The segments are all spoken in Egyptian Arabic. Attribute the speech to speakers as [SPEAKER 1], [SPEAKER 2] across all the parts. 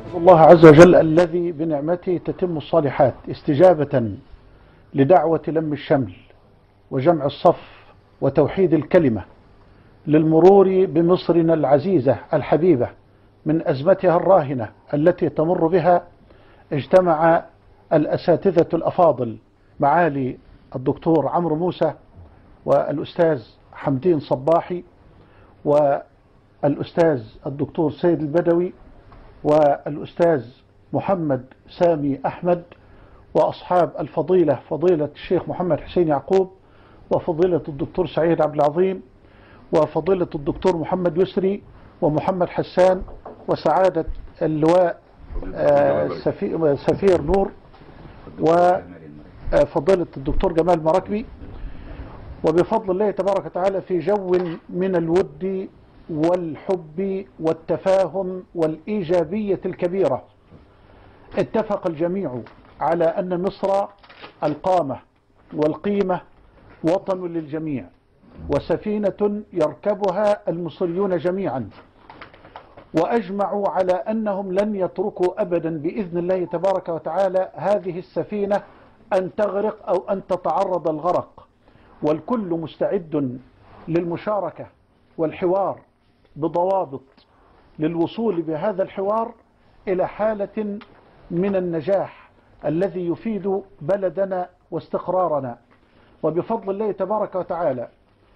[SPEAKER 1] الله عز وجل الذي بنعمته تتم الصالحات استجابة لدعوة لم الشمل وجمع الصف وتوحيد الكلمة للمرور بمصرنا العزيزة الحبيبة من أزمتها الراهنة التي تمر بها اجتمع الأساتذة الأفاضل معالي الدكتور عمرو موسى والأستاذ حمدين صباحي والأستاذ الدكتور سيد البدوي والأستاذ محمد سامي أحمد وأصحاب الفضيلة فضيلة الشيخ محمد حسين يعقوب وفضيلة الدكتور سعيد عبد العظيم وفضيلة الدكتور محمد يسري ومحمد حسان وسعادة اللواء آه، سفي- سفير نور وفضيلة الدكتور جمال مراكبي وبفضل الله تبارك وتعالى في جو من الود والحب والتفاهم والإيجابية الكبيرة اتفق الجميع على أن مصر القامة والقيمة وطن للجميع وسفينة يركبها المصريون جميعا وأجمعوا على أنهم لن يتركوا أبدا بإذن الله تبارك وتعالى هذه السفينة أن تغرق أو أن تتعرض الغرق والكل مستعد للمشاركة والحوار بضوابط للوصول بهذا الحوار إلى حالة من النجاح الذي يفيد بلدنا واستقرارنا وبفضل الله تبارك وتعالى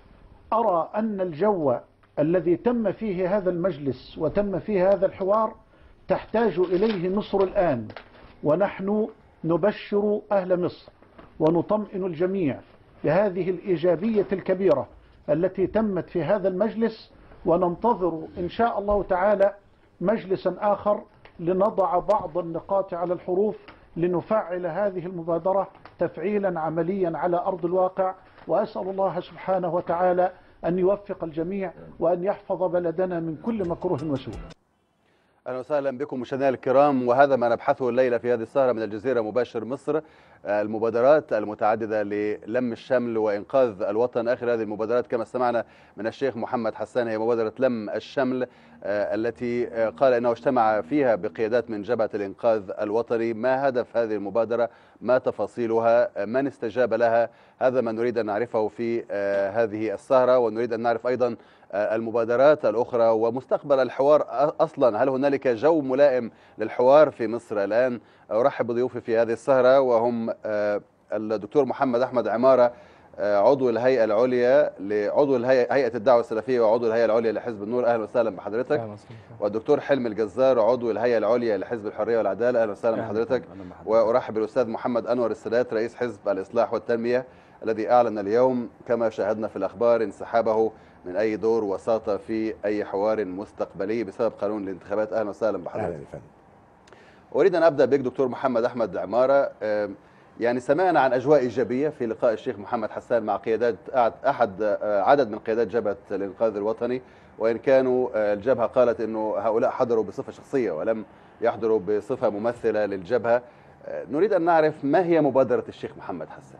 [SPEAKER 1] أرى أن الجو الذي تم فيه هذا المجلس وتم فيه هذا الحوار تحتاج إليه مصر الآن ونحن نبشر أهل مصر ونطمئن الجميع بهذه الإيجابية الكبيرة التي تمت في هذا المجلس وننتظر إن شاء الله تعالى مجلسا آخر لنضع بعض النقاط على الحروف لنفعل هذه المبادرة تفعيلا عمليا على أرض الواقع وأسأل الله سبحانه وتعالى أن يوفق الجميع وأن يحفظ بلدنا من كل مكروه وسوء
[SPEAKER 2] اهلا وسهلا بكم مشاهدينا الكرام وهذا ما نبحثه الليله في هذه السهره من الجزيره مباشر مصر آه، المبادرات المتعدده للم الشمل وانقاذ الوطن اخر هذه المبادرات كما سمعنا من الشيخ محمد حسان هي مبادره لم الشمل آه، التي آه، قال انه اجتمع فيها بقيادات من جبهه الانقاذ الوطني ما هدف هذه المبادره ما تفاصيلها آه، من استجاب لها هذا ما نريد ان نعرفه في آه، هذه السهره ونريد ان نعرف ايضا آه، المبادرات الأخرى ومستقبل الحوار أ- أصلا هل هنالك جو ملائم للحوار في مصر الآن أرحب بضيوفي في هذه السهرة وهم آه، الدكتور محمد أحمد عمارة آه، عضو الهيئة العليا لعضو الهيئة هيئة الدعوة السلفية وعضو الهيئة العليا لحزب النور أهلا وسهلا بحضرتك
[SPEAKER 3] أهلا وسهلا.
[SPEAKER 2] والدكتور حلمي الجزار عضو الهيئة العليا لحزب الحرية والعدالة أهلا وسهلا
[SPEAKER 3] أهلا
[SPEAKER 2] بحضرتك
[SPEAKER 3] أهلا بحضرتك.
[SPEAKER 2] وأرحب بالأستاذ محمد أنور السادات رئيس حزب الإصلاح والتنمية الذي أعلن اليوم كما شاهدنا في الأخبار انسحابه من أي دور وساطة في أي حوار مستقبلي بسبب قانون الانتخابات أهلا وسهلا بحضرتك
[SPEAKER 3] اهلا يا فندم
[SPEAKER 2] أريد أن أبدأ بك دكتور محمد أحمد عمارة آم، يعني سمعنا عن أجواء إيجابية في لقاء الشيخ محمد حسان مع قيادات أحد- أحد آه، عدد من قيادات جبهة الإنقاذ الوطني وإن كانوا آه، الجبهة قالت أنه هؤلاء حضروا بصفة شخصية ولم يحضروا بصفة ممثلة للجبهة آه، نريد أن نعرف ما هي مبادرة الشيخ محمد حسان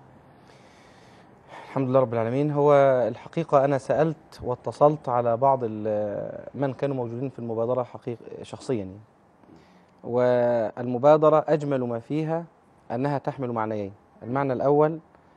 [SPEAKER 4] الحمد لله رب العالمين هو الحقيقة أنا سألت واتصلت على بعض ال- من كانوا موجودين في المبادرة حقيق شخصيا يعني. والمبادرة أجمل ما فيها أنها تحمل معنيين المعنى الأول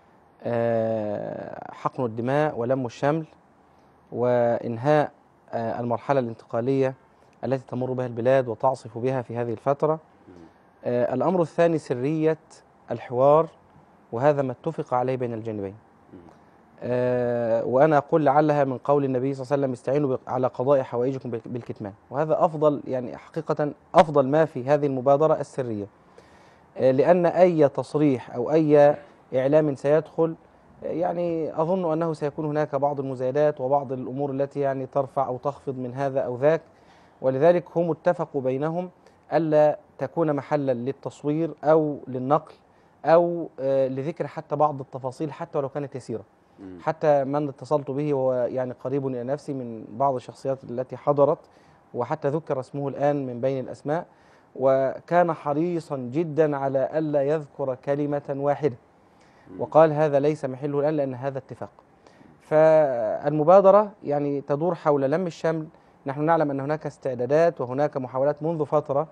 [SPEAKER 4] آه، حقن الدماء ولم الشمل وإنهاء آه، المرحلة الانتقالية التي تمر بها البلاد وتعصف بها في هذه الفترة آه، الأمر الثاني سرية الحوار وهذا ما اتفق عليه بين الجانبين آه، وأنا أقول لعلها من قول النبي صلى الله عليه وسلم استعينوا بق- على قضاء حوائجكم بالك- بالكتمان وهذا أفضل يعني حقيقة أفضل ما في هذه المبادرة السرية آه، لأن أي تصريح أو أي إعلام سيدخل آه، يعني أظن أنه سيكون هناك بعض المزايدات وبعض الأمور التي يعني ترفع أو تخفض من هذا أو ذاك ولذلك هم اتفقوا بينهم ألا تكون محلا للتصوير أو للنقل أو آه، لذكر حتى بعض التفاصيل حتى ولو كانت يسيرة
[SPEAKER 2] مم.
[SPEAKER 4] حتى من اتصلت به وهو يعني قريب إلى نفسي من بعض الشخصيات التي حضرت وحتى ذكر اسمه الآن من بين الأسماء وكان حريصا جدا على ألا يذكر كلمة واحدة وقال هذا ليس محله الآن لأن هذا اتفاق فالمبادرة يعني تدور حول لم الشمل نحن نعلم أن هناك استعدادات وهناك محاولات منذ فترة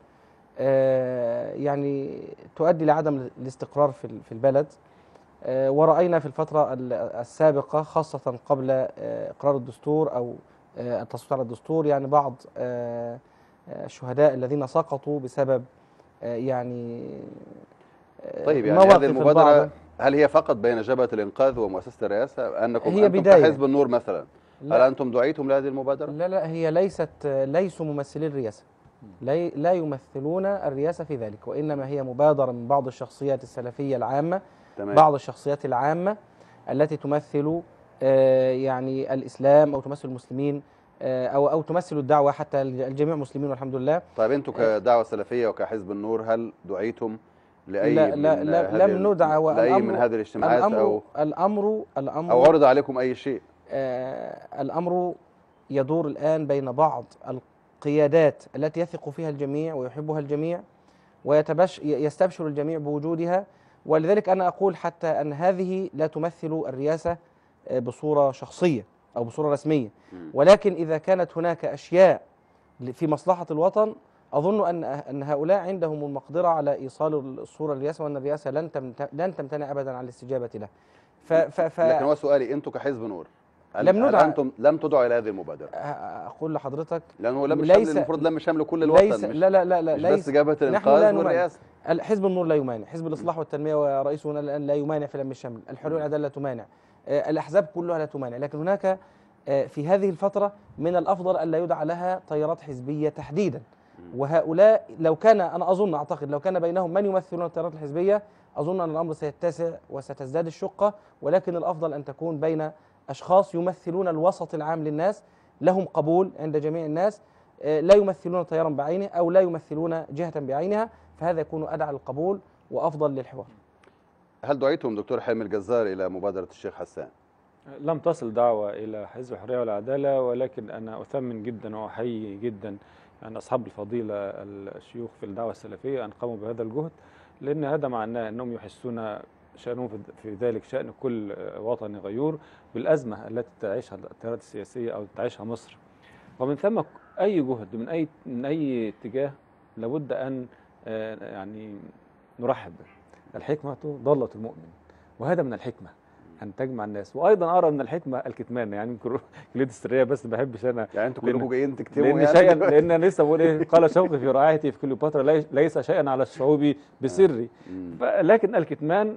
[SPEAKER 4] آه، يعني تؤدي لعدم الاستقرار في ال- في البلد آه، ورأينا في الفترة ال- السابقة خاصة قبل آه، إقرار الدستور أو آه، التصويت على الدستور يعني بعض آه، آه، الشهداء الذين سقطوا بسبب آه، يعني آه،
[SPEAKER 2] طيب يعني
[SPEAKER 4] مواقف
[SPEAKER 2] هذه المبادرة
[SPEAKER 4] البعض.
[SPEAKER 2] هل هي فقط بين جبهة الإنقاذ ومؤسسة الرئاسة أنكم
[SPEAKER 4] هي
[SPEAKER 2] أنتم
[SPEAKER 4] بداية.
[SPEAKER 2] كحزب النور مثلا هل
[SPEAKER 4] لا,
[SPEAKER 2] أنتم دعيتم لهذه المبادرة؟
[SPEAKER 4] لا لا هي ليست ليسوا ممثلي الرئاسة لا لا يمثلون الرئاسة في ذلك وإنما هي مبادرة من بعض الشخصيات السلفية العامة
[SPEAKER 2] تمام
[SPEAKER 4] بعض الشخصيات العامة التي تمثل آه، يعني الإسلام أو تمثل المسلمين آه، أو أو تمثل الدعوة حتى الجميع مسلمين والحمد لله
[SPEAKER 2] طيب أنتم كدعوة سلفية وكحزب النور هل دعيتم لأي
[SPEAKER 4] لا
[SPEAKER 2] من
[SPEAKER 4] لا لا
[SPEAKER 2] هذه
[SPEAKER 4] لم ندعى
[SPEAKER 2] لأي من
[SPEAKER 4] والأمر-
[SPEAKER 2] هذه الاجتماعات
[SPEAKER 4] الأمر
[SPEAKER 2] أو
[SPEAKER 4] الأمر الأمر
[SPEAKER 2] أو عرض عليكم أي شيء
[SPEAKER 4] آه، الأمر يدور الآن بين بعض القيادات التي يثق فيها الجميع ويحبها الجميع ويتبش يستبشر الجميع بوجودها ولذلك أنا أقول حتى أن هذه لا تمثل الرئاسة آه، بصورة شخصية أو بصورة رسمية
[SPEAKER 2] مم.
[SPEAKER 4] ولكن إذا كانت هناك أشياء في مصلحة الوطن أظن أن أن هؤلاء عندهم المقدرة على إيصال الصورة للرئاسة وأن الرئاسة لن تمت- لن تمتنع أبدا عن الاستجابة له ف ف ف
[SPEAKER 2] لكن هو سؤالي أنتم كحزب نور هل
[SPEAKER 4] لم
[SPEAKER 2] هل
[SPEAKER 4] ندع-
[SPEAKER 2] أنتم لم تدعوا إلى هذه المبادرة؟
[SPEAKER 4] أقول لحضرتك
[SPEAKER 2] لأنه لم
[SPEAKER 4] ليس-
[SPEAKER 2] شمل المفروض لم شمل كل الوطن
[SPEAKER 4] ليس
[SPEAKER 2] مش,
[SPEAKER 4] لا لا لا لا
[SPEAKER 2] مش
[SPEAKER 4] ليس
[SPEAKER 2] بس جبهة
[SPEAKER 4] لا
[SPEAKER 2] الإنقاذ
[SPEAKER 4] نمانع.
[SPEAKER 2] والرئاسة
[SPEAKER 4] حزب النور لا يمانع حزب الإصلاح والتنمية ورئيسه الآن لا يمانع في لم الشمل الحلول العدالة لا تمانع آه، الأحزاب كلها لا تمانع لكن هناك آه، في هذه الفترة من الأفضل أن لا يدعى لها تيارات حزبية تحديدا وهؤلاء لو كان أنا أظن أعتقد لو كان بينهم من يمثلون التيارات الحزبية أظن أن الأمر سيتسع وستزداد الشقة ولكن الأفضل أن تكون بين أشخاص يمثلون الوسط العام للناس لهم قبول عند جميع الناس آه، لا يمثلون تيارا بعينه أو لا يمثلون جهة بعينها فهذا يكون أدعى للقبول وأفضل للحوار
[SPEAKER 2] هل دعيتم دكتور حلمي الجزار إلى مبادرة الشيخ حسان؟
[SPEAKER 3] لم تصل دعوة إلى حزب الحرية والعدالة ولكن أنا أثمن جدا وأحيي جدا يعني أصحاب الفضيلة الشيوخ في الدعوة السلفية أن قاموا بهذا الجهد لأن هذا معناه أنهم يحسون شأنهم في- في ذلك شأن كل وطني غيور بالأزمة التي تعيشها التيارات السياسية أو تعيشها مصر ومن ثم أي جهد من أي من أي اتجاه لابد أن آه، يعني نرحب به الحكمة ضالة المؤمن وهذا من الحكمة أن تجمع الناس وأيضا أرى من الحكمة الكتمان يعني يمكن كلية السرية بس ما بحبش أنا
[SPEAKER 2] يعني أنتم
[SPEAKER 3] لأن-
[SPEAKER 2] كلكم جايين تكتبوا
[SPEAKER 3] لأن
[SPEAKER 2] يعني
[SPEAKER 3] شيئا لأن أنا لسه بقول إيه قال شوقي في رعايتي في كليوباترا لي- ليس شيئا على الشعوب بسري
[SPEAKER 2] مم.
[SPEAKER 3] ف- لكن الكتمان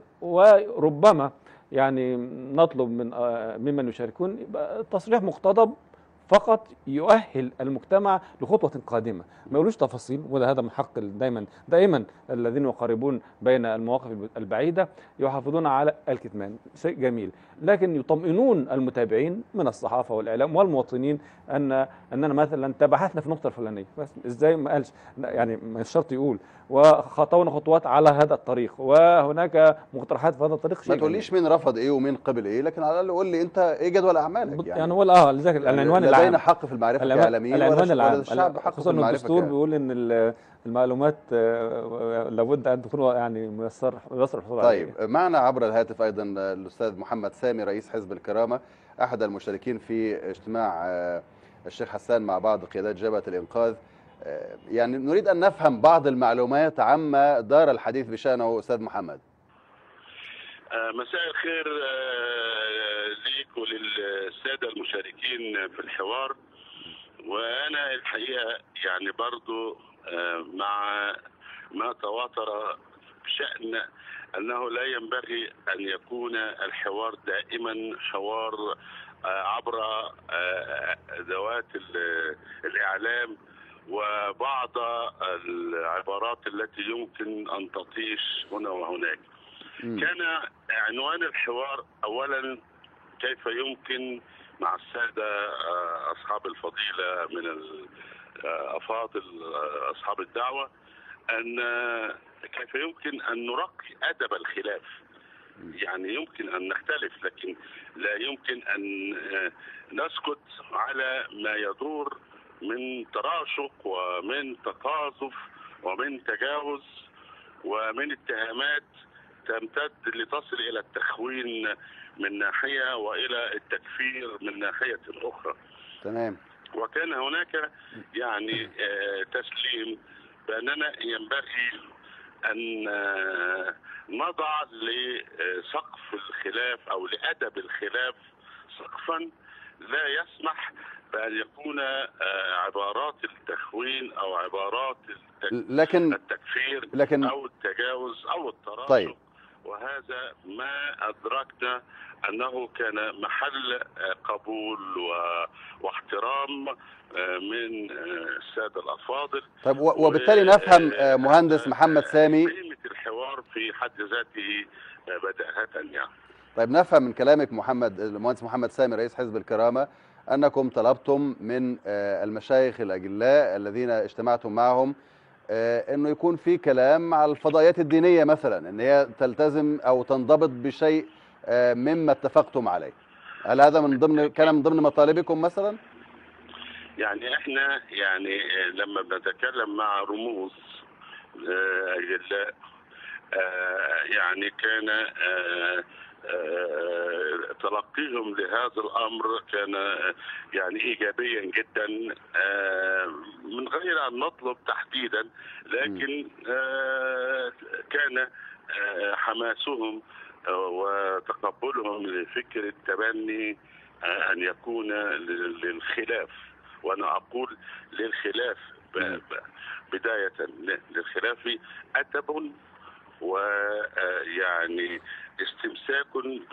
[SPEAKER 3] وربما يعني نطلب من آه، ممن يشاركون يبقى تصريح مقتضب فقط يؤهل المجتمع لخطوة قادمة ما يقولوش تفاصيل وده هذا من حق ال- دايما دائما الذين يقاربون بين المواقف الب- البعيدة يحافظون على الكتمان شيء جميل لكن يطمئنون المتابعين من الصحافة والإعلام والمواطنين أن أننا مثلا تبحثنا في النقطة الفلانية بس إزاي ما قالش يعني مش شرط يقول وخطونا خطوات على هذا الطريق وهناك مقترحات في هذا الطريق
[SPEAKER 2] ما
[SPEAKER 3] شيء
[SPEAKER 2] تقوليش مين رفض ايه ومين قبل ايه لكن على الاقل قول لي انت ايه جدول اعمالك
[SPEAKER 3] جميل.
[SPEAKER 2] يعني,
[SPEAKER 3] يعني هو اه لذلك العنوان
[SPEAKER 2] لدينا
[SPEAKER 3] العام
[SPEAKER 2] حق في المعرفه
[SPEAKER 3] العنوان-
[SPEAKER 2] كاعلاميين ولا
[SPEAKER 3] العنوان
[SPEAKER 2] ش-
[SPEAKER 3] العام
[SPEAKER 2] ولا الشعب حقه في
[SPEAKER 3] خصوصا إن
[SPEAKER 2] المعرفه
[SPEAKER 3] الدستور
[SPEAKER 2] كاعلام.
[SPEAKER 3] بيقول ان ال- المعلومات آه، لابد ان تكون يعني ميسر ميسر الحصول
[SPEAKER 2] طيب
[SPEAKER 3] عليها.
[SPEAKER 2] معنا عبر الهاتف ايضا الاستاذ محمد سامي رئيس حزب الكرامه احد المشاركين في اجتماع آه، الشيخ حسان مع بعض قيادات جبهه الانقاذ آه، يعني نريد ان نفهم بعض المعلومات عما دار الحديث بشانه استاذ محمد
[SPEAKER 5] آه، مساء الخير آه، ليك وللسادة المشاركين في الحوار وأنا الحقيقة يعني برضو آه، مع ما تواتر بشأن أنه لا ينبغي أن يكون الحوار دائما حوار آه، عبر آه، ذوات ال- الإعلام وبعض العبارات التي يمكن أن تطيش هنا وهناك
[SPEAKER 2] مم.
[SPEAKER 5] كان عنوان الحوار اولا كيف يمكن مع الساده آه، اصحاب الفضيله من ال- آه، افاضل آه، اصحاب الدعوه ان آه، كيف يمكن ان نرقي ادب الخلاف يعني يمكن ان نختلف لكن لا يمكن ان آه، نسكت على ما يدور من تراشق ومن تقاذف ومن تجاوز ومن اتهامات تمتد لتصل الى التخوين من ناحيه والى التكفير من ناحيه اخرى.
[SPEAKER 2] تمام
[SPEAKER 5] وكان هناك يعني آه، تسليم بأننا ينبغي أن آه، نضع لسقف الخلاف أو لأدب الخلاف سقفا لا يسمح بأن يكون آه، عبارات التخوين أو عبارات التك-
[SPEAKER 2] لكن
[SPEAKER 5] التكفير
[SPEAKER 2] لكن
[SPEAKER 5] او التجاوز او التراشق
[SPEAKER 2] طيب.
[SPEAKER 5] وهذا ما ادركنا انه كان محل آه، قبول و... واحترام آه، من آه، الساده الافاضل
[SPEAKER 2] طيب و- وبالتالي نفهم آه، مهندس محمد سامي
[SPEAKER 5] قيمه الحوار في حد ذاته آه، بداهه يعني
[SPEAKER 2] طيب نفهم من كلامك محمد المهندس محمد سامي رئيس حزب الكرامة أنكم طلبتم من آه، المشايخ الأجلاء الذين اجتمعتم معهم آه، أنه يكون في كلام على الفضائيات الدينية مثلا أن هي تلتزم أو تنضبط بشيء آه، مما اتفقتم عليه هل هذا من ضمن كان من ضمن مطالبكم مثلا؟
[SPEAKER 5] يعني احنا يعني آه، لما بنتكلم مع رموز آه، اجلاء آه، يعني كان آه، آه، تلقيهم لهذا الامر كان آه، يعني ايجابيا جدا آه، من غير ان نطلب تحديدا لكن آه، كان آه، حماسهم آه، وتقبلهم لفكره تبني آه، ان يكون لل- للخلاف وانا اقول للخلاف ب- ب- بدايه ل- للخلاف ادب ويعني استمساك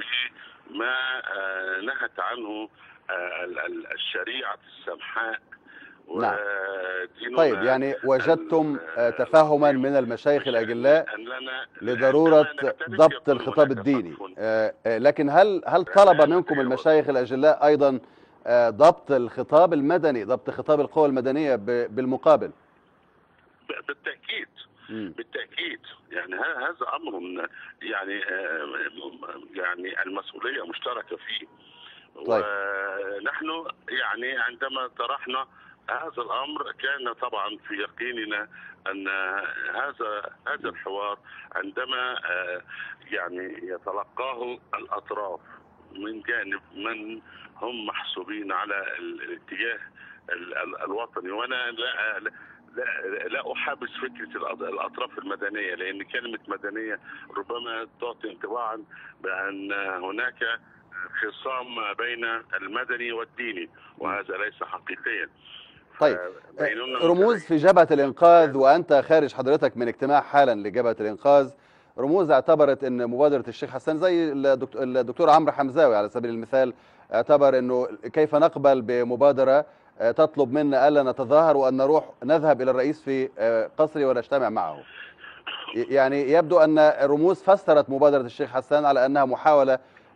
[SPEAKER 5] بما آه، نهت عنه آه، ال- ال- الشريعه السمحاء
[SPEAKER 2] نعم.
[SPEAKER 5] وديننا
[SPEAKER 2] طيب يعني وجدتم آه، تفاهما من المشايخ الأجلاء
[SPEAKER 5] أننا
[SPEAKER 2] لضرورة
[SPEAKER 5] عندما نختلف
[SPEAKER 2] ضبط
[SPEAKER 5] يكون
[SPEAKER 2] الخطاب
[SPEAKER 5] هناك
[SPEAKER 2] الديني
[SPEAKER 5] سقف.
[SPEAKER 2] آه، آه، لكن هل هل طلب منكم المشايخ الأجلاء أيضا آه، ضبط الخطاب المدني ضبط خطاب القوى المدنية ب- بالمقابل
[SPEAKER 5] ب- بالتاكيد
[SPEAKER 2] مم.
[SPEAKER 5] بالتاكيد يعني ه- هذا امر يعني آه، يعني المسؤوليه مشتركه فيه
[SPEAKER 2] طيب.
[SPEAKER 5] ونحن يعني عندما طرحنا هذا الامر كان طبعا في يقيننا ان هذا هذا الحوار عندما آه، يعني يتلقاه الاطراف من جانب من هم محسوبين على ال- الاتجاه ال- ال- الوطني وانا لا لا لا, لا احابس فكره الأط- الاطراف المدنيه لان كلمه مدنيه ربما تعطي انطباعا بان هناك خصام بين المدني والديني وهذا ليس حقيقيا
[SPEAKER 2] طيب
[SPEAKER 5] فبيننا
[SPEAKER 2] رموز في جبهة الإنقاذ وأنت خارج حضرتك من اجتماع حالا لجبهة الإنقاذ رموز اعتبرت أن مبادرة الشيخ حسن زي الدكتور, الدكتور عمرو حمزاوي على سبيل المثال اعتبر أنه كيف نقبل بمبادرة آه، تطلب منا ألا نتظاهر وأن نروح نذهب إلى الرئيس في آه، قصره ونجتمع معه ي- يعني يبدو أن رموز فسرت مبادرة الشيخ حسن على أنها محاولة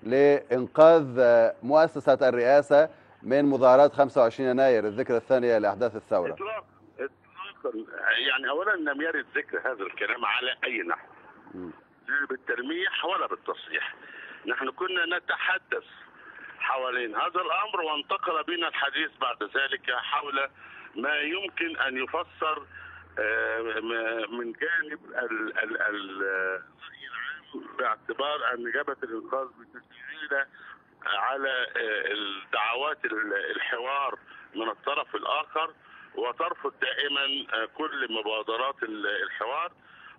[SPEAKER 2] لإنقاذ آه، مؤسسة الرئاسة من مظاهرات 25 يناير الذكرى الثانية لأحداث الثورة
[SPEAKER 5] اطلاق اطلاقا يعني اولا لم يرد ذكر هذا الكلام على اي نحو
[SPEAKER 2] مم.
[SPEAKER 5] لا بالتلميح ولا بالتصريح نحن كنا نتحدث حوالين هذا الامر وانتقل بنا الحديث بعد ذلك حول ما يمكن ان يفسر آه، م- من جانب ال- ال- ال- الراي العام باعتبار ان جبهه الانقاذ بتشتغل على آه، الدعوات ال- الحوار من الطرف الاخر وترفض دائما آه، كل مبادرات ال- الحوار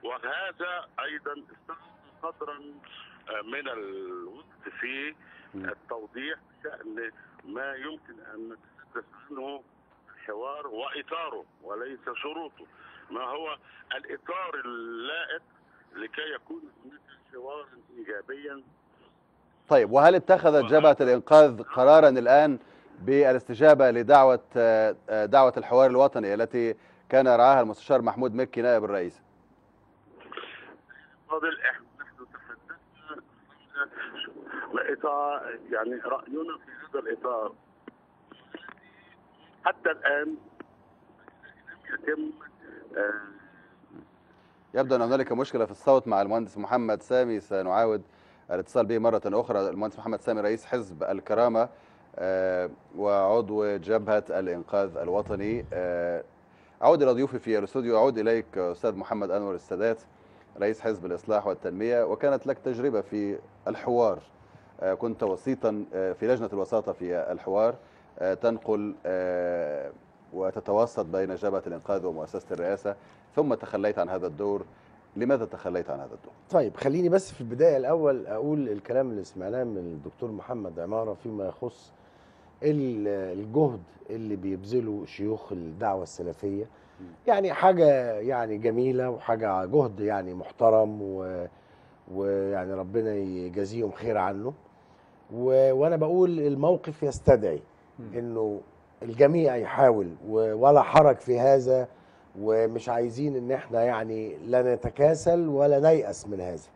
[SPEAKER 5] وهذا ايضا استغرق قدرا آه، من الوقت في
[SPEAKER 2] م.
[SPEAKER 5] التوضيح بشان ما يمكن ان نتحدث عنه الحوار واطاره وليس شروطه ما هو الاطار اللائق لكي يكون هناك حوارا ايجابيا
[SPEAKER 2] طيب وهل اتخذت جبهة الإنقاذ قرارا الآن بالاستجابة لدعوة آه، آه، دعوة الحوار الوطني التي كان يرعاها المستشار محمود مكي نائب الرئيس
[SPEAKER 5] فاضل احنا نحن تحدثنا حول اطار يعني راينا في هذا الاطار حتى الان لم يتم آه،
[SPEAKER 2] يبدو أن هنالك مشكلة في الصوت مع المهندس محمد سامي سنعاود الاتصال به مرة أخرى المهندس محمد سامي رئيس حزب الكرامة آه، وعضو جبهة الإنقاذ الوطني آه، أعود إلى ضيوفي في الاستوديو أعود إليك أستاذ محمد أنور السادات رئيس حزب الإصلاح والتنمية وكانت لك تجربة في الحوار آه، كنت وسيطا آه، في لجنة الوساطة في الحوار آه، تنقل آه، وتتوسط بين جبهة الإنقاذ ومؤسسة الرئاسة ثم تخليت عن هذا الدور لماذا تخليت عن هذا الدور؟
[SPEAKER 6] طيب خليني بس في البدايه الاول اقول الكلام اللي سمعناه من الدكتور محمد عماره فيما يخص ال- الجهد اللي بيبذله شيوخ الدعوه السلفيه يعني حاجه يعني جميله وحاجه جهد يعني محترم و ويعني ربنا يجازيهم خير عنه و... وانا بقول الموقف يستدعي انه الجميع يحاول و... ولا حرج في هذا ومش عايزين ان احنا يعني لا نتكاسل ولا نيأس من هذا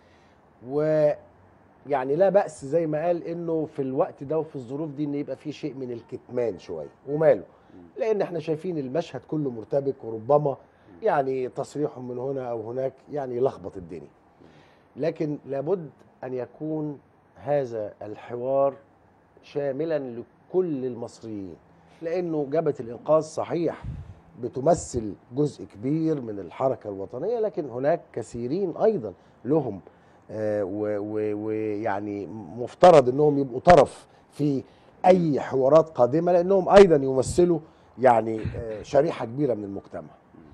[SPEAKER 6] ويعني لا بأس زي ما قال انه في الوقت ده وفي الظروف دي ان يبقى في شيء من الكتمان شويه وماله لان احنا شايفين المشهد كله مرتبك وربما يعني تصريح من هنا او هناك يعني يلخبط الدنيا لكن لابد ان يكون هذا الحوار شاملا لكل المصريين لانه جبهه الانقاذ صحيح بتمثل جزء كبير من الحركه الوطنيه لكن هناك كثيرين ايضا لهم آه، و- و- ويعني مفترض انهم يبقوا طرف في اي حوارات قادمه لانهم ايضا يمثلوا يعني آه، شريحه كبيره من المجتمع.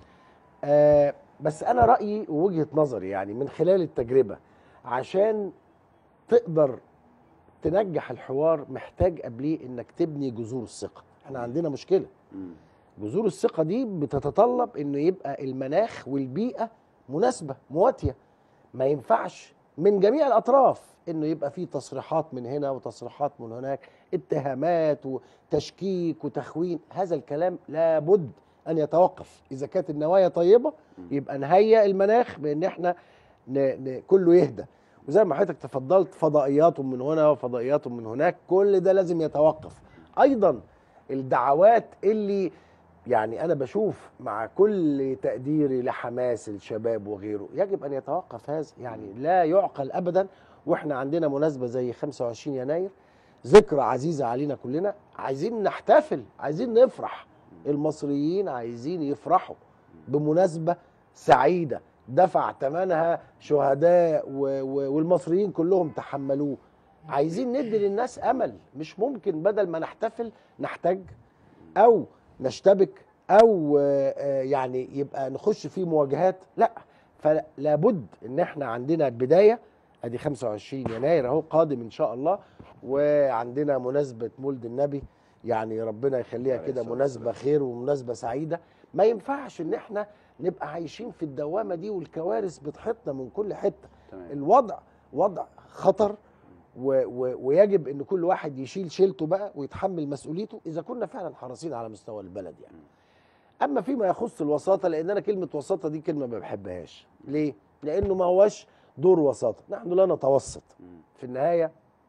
[SPEAKER 6] آه، بس انا رايي ووجهه نظري يعني من خلال التجربه عشان تقدر تنجح الحوار محتاج قبليه انك تبني جذور الثقه احنا عندنا مشكله جذور الثقه دي بتتطلب انه يبقى المناخ والبيئه مناسبه مواتيه ما ينفعش من جميع الاطراف انه يبقى في تصريحات من هنا وتصريحات من هناك اتهامات وتشكيك وتخوين هذا الكلام لابد ان يتوقف اذا كانت النوايا طيبه يبقى نهيئ المناخ بان احنا ن... ن... كله يهدى وزي ما حضرتك تفضلت فضائيات من هنا وفضائيات من هناك كل ده لازم يتوقف ايضا الدعوات اللي يعني انا بشوف مع كل تقديري لحماس الشباب وغيره يجب ان يتوقف هذا يعني لا يعقل ابدا واحنا عندنا مناسبه زي 25 يناير ذكرى عزيزه علينا كلنا عايزين نحتفل عايزين نفرح المصريين عايزين يفرحوا بمناسبه سعيده دفع ثمنها شهداء و و والمصريين كلهم تحملوه عايزين ندي للناس امل مش ممكن بدل ما نحتفل نحتاج او نشتبك او آه، آه، يعني يبقى نخش في مواجهات لا فلا بد ان احنا عندنا البدايه ادي 25 يناير اهو قادم ان شاء الله وعندنا مناسبه مولد النبي يعني ربنا يخليها
[SPEAKER 2] عليه
[SPEAKER 6] كده
[SPEAKER 2] الصلاة
[SPEAKER 6] مناسبه خير ومناسبه سعيده ما ينفعش ان احنا نبقى عايشين في الدوامه دي والكوارث بتحيطنا من كل حته
[SPEAKER 2] تمام.
[SPEAKER 6] الوضع وضع خطر و و ويجب ان كل واحد يشيل شيلته بقى ويتحمل مسؤوليته اذا كنا فعلا حريصين على مستوى البلد يعني اما فيما يخص الوساطه لان انا كلمه وساطه دي كلمه ما بحبهاش ليه لانه ما هوش دور وساطه نحن لا نتوسط في النهايه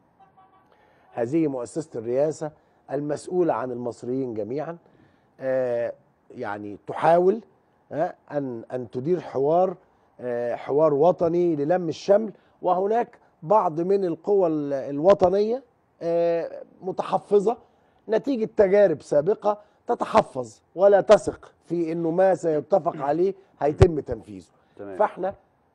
[SPEAKER 6] هذه مؤسسه الرئاسه المسؤوله عن المصريين جميعا آه يعني تحاول آه ان ان تدير حوار آه حوار وطني للم الشمل وهناك بعض من القوى ال- الوطنيه آه متحفظه نتيجه تجارب سابقه تتحفظ ولا تثق في انه ما سيتفق عليه هيتم تنفيذه
[SPEAKER 2] تمام.
[SPEAKER 6] فاحنا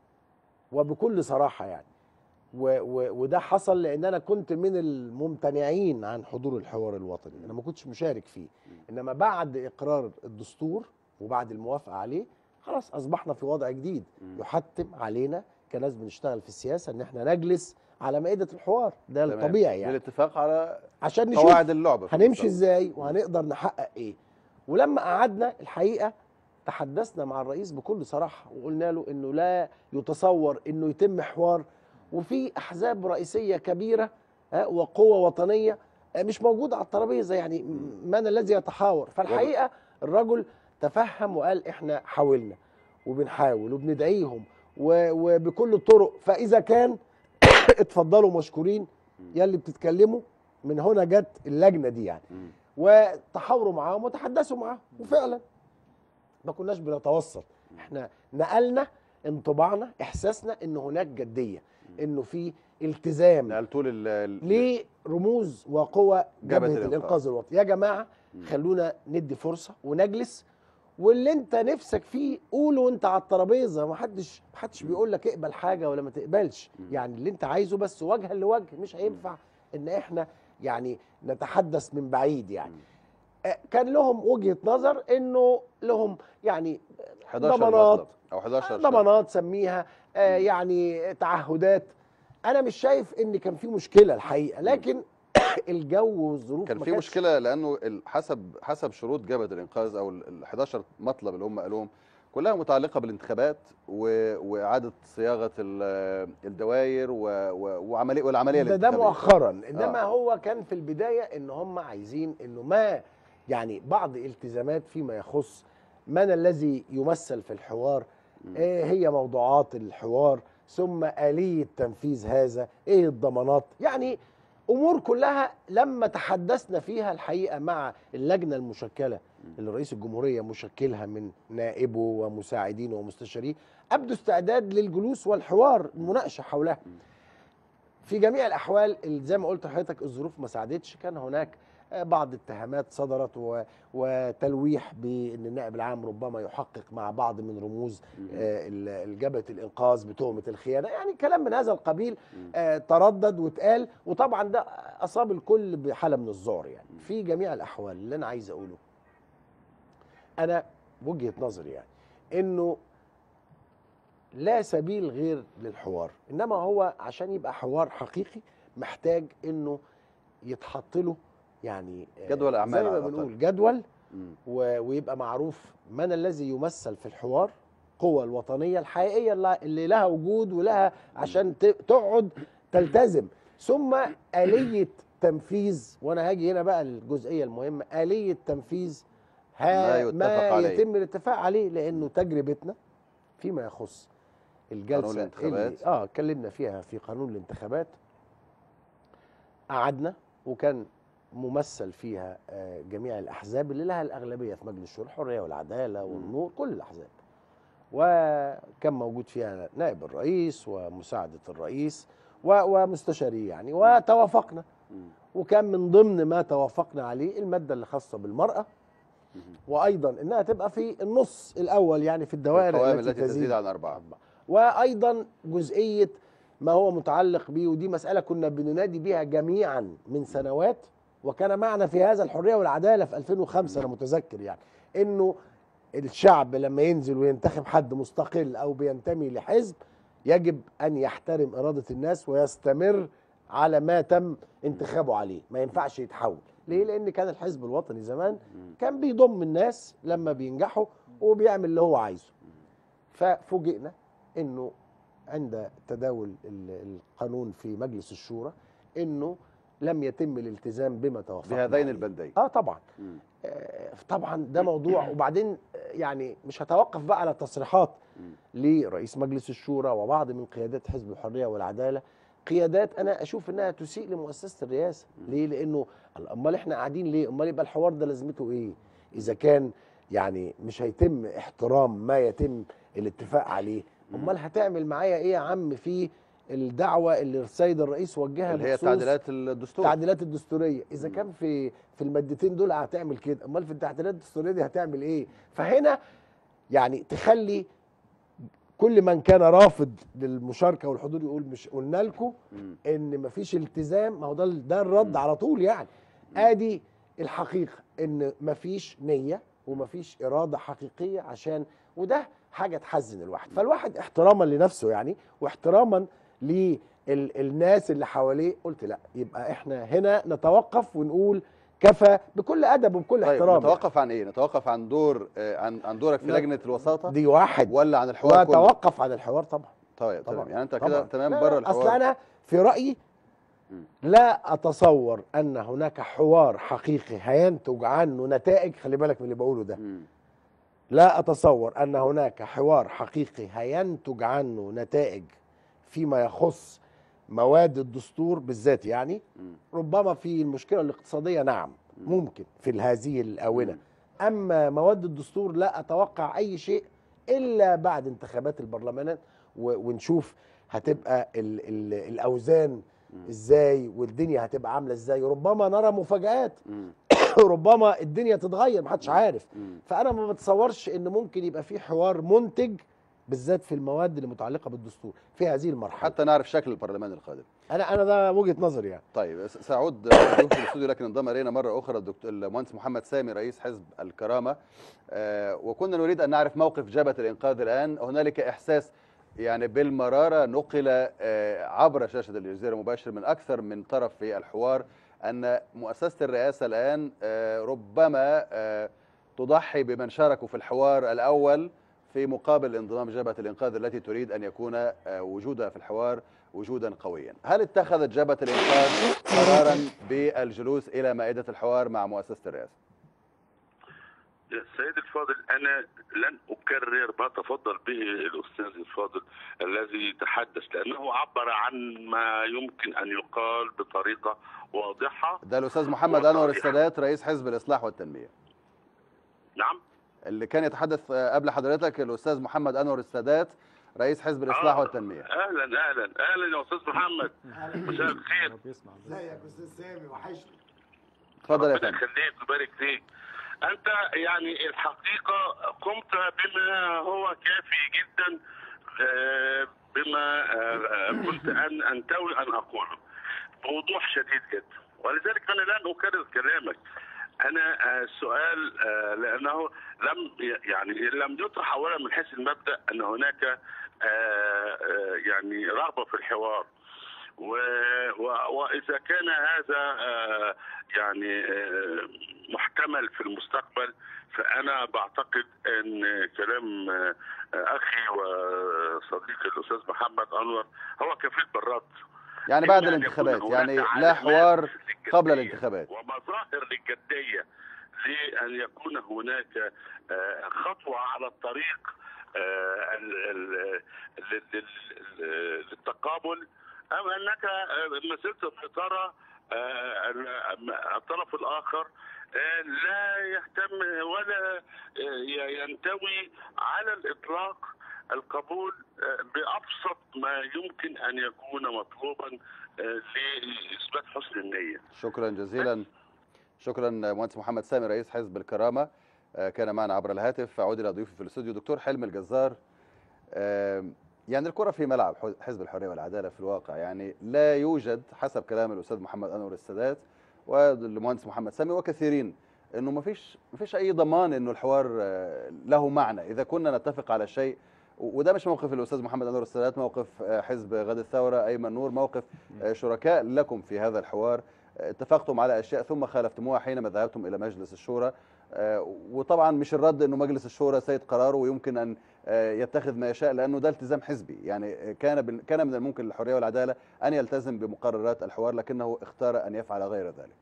[SPEAKER 6] وبكل صراحه يعني و و وده حصل لان انا كنت من الممتنعين عن حضور الحوار الوطني انا ما كنتش مشارك فيه انما بعد اقرار الدستور وبعد الموافقه عليه خلاص اصبحنا في وضع جديد يحتم علينا كناس بنشتغل في السياسه ان احنا نجلس على مائده الحوار ده
[SPEAKER 2] تمام.
[SPEAKER 6] الطبيعي يعني
[SPEAKER 2] بالاتفاق على
[SPEAKER 6] عشان نشوف
[SPEAKER 2] قواعد اللعبه في
[SPEAKER 6] هنمشي
[SPEAKER 2] المستوى.
[SPEAKER 6] ازاي وهنقدر نحقق ايه ولما قعدنا الحقيقه تحدثنا مع الرئيس بكل صراحه وقلنا له انه لا يتصور انه يتم حوار وفي احزاب رئيسيه كبيره ها، وقوه وطنيه آه، مش موجوده على الترابيزه يعني م- من الذي يتحاور فالحقيقه الرجل تفهم وقال احنا حاولنا وبنحاول وبندعيهم و- وبكل الطرق فاذا كان اتفضلوا مشكورين يلي بتتكلموا من هنا جت اللجنه دي يعني وتحاوروا معاهم وتحدثوا معاهم وفعلا ما كناش بنتوسط احنا نقلنا انطباعنا احساسنا ان هناك جديه انه في التزام
[SPEAKER 2] نقلتوا لل ال-
[SPEAKER 6] لرموز وقوى
[SPEAKER 2] جبهة
[SPEAKER 6] جبهه
[SPEAKER 2] الإنقاذ.
[SPEAKER 6] الانقاذ الوطني يا جماعه خلونا ندي فرصه ونجلس واللي انت نفسك فيه قوله وانت على الترابيزه ما حدش ما حدش بيقول لك اقبل حاجه ولا ما تقبلش يعني اللي انت عايزه بس وجها لوجه مش هينفع ان احنا يعني نتحدث من بعيد يعني آه، كان لهم وجهه نظر انه لهم يعني
[SPEAKER 2] 11
[SPEAKER 6] ضمانات.
[SPEAKER 2] مطلب او 11 شرط.
[SPEAKER 6] ضمانات سميها آه يعني تعهدات انا مش شايف ان كان في مشكله الحقيقه لكن الجو والظروف
[SPEAKER 2] كان
[SPEAKER 6] ما
[SPEAKER 2] في
[SPEAKER 6] كانتش-
[SPEAKER 2] مشكله لانه ال- حسب حسب شروط جبهه الانقاذ او ال 11 مطلب اللي هم قالوهم كلها متعلقه بالانتخابات و- واعاده صياغه ال- الدوائر و- و- وعمليه والعمليه
[SPEAKER 6] ده, ده
[SPEAKER 2] الانتخابيه
[SPEAKER 6] مؤخرا انما
[SPEAKER 2] آه.
[SPEAKER 6] آه. هو كان في البدايه ان هم عايزين انه ما يعني بعض التزامات فيما يخص من الذي يمثل في الحوار ايه هي موضوعات الحوار ثم آلية تنفيذ هذا ايه الضمانات يعني امور كلها لما تحدثنا فيها الحقيقه مع اللجنه المشكله اللي رئيس الجمهوريه مشكلها من نائبه ومساعدينه ومستشاريه ابدوا استعداد للجلوس والحوار المناقشه حولها في جميع الاحوال ال- زي ما قلت لحضرتك الظروف ما ساعدتش كان هناك آه، بعض اتهامات صدرت و- وتلويح بان النائب العام ربما يحقق مع بعض من رموز آه، ال- الجبهه الانقاذ بتهمه الخيانه يعني كلام من هذا القبيل آه، تردد واتقال وطبعا ده اصاب الكل بحاله من الذعر يعني في جميع الاحوال اللي انا عايز اقوله انا وجهه نظري يعني انه لا سبيل غير للحوار انما هو عشان يبقى حوار حقيقي محتاج انه يتحط له يعني آه،
[SPEAKER 2] جدول أعمال
[SPEAKER 6] زي ما
[SPEAKER 2] على الأقل.
[SPEAKER 6] بنقول جدول
[SPEAKER 2] مم.
[SPEAKER 6] و- ويبقى معروف من الذي يمثل في الحوار قوة الوطنية الحقيقية اللي- اللي لها وجود ولها عشان ت- تقعد تلتزم ثم آلية تنفيذ وانا هاجي هنا بقى الجزئية المهمة آلية تنفيذ
[SPEAKER 2] ما
[SPEAKER 6] ها
[SPEAKER 2] يتفق
[SPEAKER 6] ما
[SPEAKER 2] عليه.
[SPEAKER 6] يتم الاتفاق عليه لانه تجربتنا فيما يخص الجلسة
[SPEAKER 2] الانتخابات.
[SPEAKER 6] اللي اه اتكلمنا فيها في قانون الانتخابات قعدنا وكان ممثل فيها آه، جميع الاحزاب اللي لها الاغلبيه في مجلس الشورى الحريه والعداله والنور كل الاحزاب وكان موجود فيها نائب الرئيس ومساعده الرئيس و- ومستشاريه يعني وتوافقنا وكان من ضمن ما توافقنا عليه الماده اللي خاصه بالمراه وايضا انها تبقى في النص الاول يعني في الدوائر
[SPEAKER 2] القوائم التي تزيد عن أربعة
[SPEAKER 6] وايضا جزئيه ما هو متعلق به ودي مساله كنا بننادي بها جميعا من سنوات وكان معنا في هذا الحريه والعداله في 2005 انا متذكر يعني انه الشعب لما ينزل وينتخب حد مستقل او بينتمي لحزب يجب ان يحترم اراده الناس ويستمر على ما تم انتخابه عليه ما ينفعش يتحول ليه لان كان الحزب الوطني زمان كان بيضم الناس لما بينجحوا وبيعمل اللي هو عايزه ففوجئنا انه عند تداول ال- القانون في مجلس الشورى انه لم يتم الالتزام بما توافقنا
[SPEAKER 2] بهذين
[SPEAKER 6] عليه.
[SPEAKER 2] البندين
[SPEAKER 6] اه طبعا
[SPEAKER 2] مم.
[SPEAKER 6] آه طبعا ده موضوع وبعدين آه، يعني مش هتوقف بقى على تصريحات لرئيس مجلس الشورى وبعض من قيادات حزب الحريه والعداله قيادات انا اشوف انها تسيء لمؤسسه الرئاسه ليه لانه امال احنا قاعدين ليه امال يبقى الحوار ده لازمته ايه اذا كان يعني مش هيتم احترام ما يتم الاتفاق عليه امال هتعمل معايا ايه يا عم في الدعوه اللي السيد الرئيس وجهها
[SPEAKER 2] اللي هي
[SPEAKER 6] بخصوص
[SPEAKER 2] تعديلات الدستور
[SPEAKER 6] التعديلات الدستوريه اذا كان في في المادتين دول هتعمل كده امال في التعديلات الدستوريه دي هتعمل ايه فهنا يعني تخلي كل من كان رافض للمشاركه والحضور يقول مش قلنا لكم
[SPEAKER 2] مم.
[SPEAKER 6] ان مفيش التزام ما هو ده ده الرد على طول يعني ادي الحقيقه ان مفيش نيه ومفيش اراده حقيقيه عشان وده حاجه تحزن الواحد فالواحد احتراما لنفسه يعني واحتراما للناس اللي حواليه قلت لا يبقى احنا هنا نتوقف ونقول كفى بكل ادب وبكل
[SPEAKER 2] طيب
[SPEAKER 6] احترام
[SPEAKER 2] نتوقف عن ايه نتوقف عن دور آه، عن عن دورك في
[SPEAKER 6] لا.
[SPEAKER 2] لجنه الوساطه
[SPEAKER 6] دي واحد
[SPEAKER 2] ولا عن الحوار كله
[SPEAKER 6] واتوقف عن الحوار طبعا
[SPEAKER 2] طيب
[SPEAKER 6] طبعا
[SPEAKER 2] تمام يعني انت
[SPEAKER 6] طبعاً.
[SPEAKER 2] كده تمام
[SPEAKER 6] لا،
[SPEAKER 2] بره
[SPEAKER 6] لا،
[SPEAKER 2] الحوار
[SPEAKER 6] اصل انا في رايي
[SPEAKER 2] مم.
[SPEAKER 6] لا اتصور ان هناك حوار حقيقي هينتج عنه نتائج خلي بالك من اللي بقوله ده
[SPEAKER 2] مم.
[SPEAKER 6] لا اتصور ان هناك حوار حقيقي هينتج عنه نتائج فيما يخص مواد الدستور بالذات يعني
[SPEAKER 2] مم.
[SPEAKER 6] ربما في المشكله الاقتصاديه نعم ممكن في هذه الاونه اما مواد الدستور لا اتوقع اي شيء الا بعد انتخابات البرلمانات و- ونشوف هتبقى ال ال الاوزان ازاي والدنيا هتبقى عامله ازاي ربما نرى مفاجآت
[SPEAKER 2] مم.
[SPEAKER 6] ربما الدنيا تتغير محدش عارف
[SPEAKER 2] مم.
[SPEAKER 6] فانا ما بتصورش ان ممكن يبقى في حوار منتج بالذات في المواد اللي متعلقه بالدستور في هذه المرحله
[SPEAKER 2] حتى نعرف شكل البرلمان القادم
[SPEAKER 6] انا انا ده وجهه نظري يعني
[SPEAKER 2] طيب س- سأعود ضيوف في الاستوديو لكن انضم الينا مره اخرى الدكتور المهندس محمد سامي رئيس حزب الكرامه آه، وكنا نريد ان نعرف موقف جبهه الانقاذ الان هنالك احساس يعني بالمراره نقل آه، عبر شاشه الجزيره مباشر من اكثر من طرف في الحوار ان مؤسسه الرئاسه الان آه، ربما آه، تضحي بمن شاركوا في الحوار الاول في مقابل انضمام جبهه الانقاذ التي تريد ان يكون آه، وجودها في الحوار وجودا قويا هل اتخذت جبهة الإنقاذ قرارا بالجلوس إلى مائدة الحوار مع مؤسسة الرئاسة
[SPEAKER 5] سيد الفاضل انا لن اكرر ما تفضل به الاستاذ الفاضل الذي تحدث لانه عبر عن ما يمكن ان يقال بطريقه واضحه
[SPEAKER 2] ده الأستاذ محمد أنور السادات رئيس حزب الإصلاح والتنمية
[SPEAKER 5] نعم
[SPEAKER 2] اللي كان يتحدث آه، قبل حضرتك الأستاذ محمد أنور السادات رئيس حزب الإصلاح
[SPEAKER 5] آه،
[SPEAKER 2] والتنمية
[SPEAKER 5] اهلا اهلا اهلا يا استاذ محمد مساء الخير
[SPEAKER 3] بيسمع
[SPEAKER 6] ازيك استاذ سامي وحشني
[SPEAKER 2] اتفضل يا
[SPEAKER 5] ربنا
[SPEAKER 2] فندم
[SPEAKER 5] يخليك ويبارك فيك انت يعني الحقيقه قمت بما هو كافي جدا آه، بما آه، كنت ان انتوي ان اقوله بوضوح شديد جدا ولذلك انا لن اكرر كلامك انا آه، السؤال آه، لانه لم يعني لم يطرح اولا من حيث المبدا ان هناك آه، آه، يعني رغبه في الحوار و- و- واذا كان هذا آه، يعني آه، محتمل في المستقبل فانا بعتقد ان كلام آه، اخي وصديقي الاستاذ محمد انور هو كفيل بالرد
[SPEAKER 2] يعني بعد
[SPEAKER 5] إلا أن
[SPEAKER 2] الانتخابات
[SPEAKER 5] يكون
[SPEAKER 2] يعني
[SPEAKER 5] هناك
[SPEAKER 2] لا
[SPEAKER 5] علامات
[SPEAKER 2] حوار
[SPEAKER 5] للجدية
[SPEAKER 2] قبل الانتخابات
[SPEAKER 5] ومظاهر للجديه لان يكون هناك آه، خطوه على الطريق آه، ال- ال- لل- لل- للتقابل ام انك آه، ما زلت في ترى آه، ال- الطرف الاخر آه، لا يهتم ولا آه، ينتوي على الاطلاق القبول آه، بابسط ما يمكن ان يكون مطلوبا آه، لاثبات حسن النيه.
[SPEAKER 2] شكرا جزيلا شكرا مهندس محمد سامي رئيس حزب الكرامة آه، كان معنا عبر الهاتف أعود إلى ضيوفي في الاستوديو دكتور حلمي الجزار آه، يعني الكرة في ملعب ح- حزب الحرية والعدالة في الواقع يعني لا يوجد حسب كلام الأستاذ محمد أنور السادات والمهندس محمد سامي وكثيرين انه ما فيش ما فيش اي ضمان انه الحوار آه، له معنى اذا كنا نتفق على شيء و- وده مش موقف الاستاذ محمد انور السادات موقف آه، حزب غد الثوره ايمن نور موقف آه، شركاء لكم في هذا الحوار آه، اتفقتم على اشياء ثم خالفتموها حينما ذهبتم الى مجلس الشورى آه، وطبعا مش الرد انه مجلس الشورى سيد قراره ويمكن ان آه، يتخذ ما يشاء لانه ده التزام حزبي يعني آه، كان بال- كان من الممكن للحريه والعداله ان يلتزم بمقررات الحوار لكنه اختار ان يفعل غير ذلك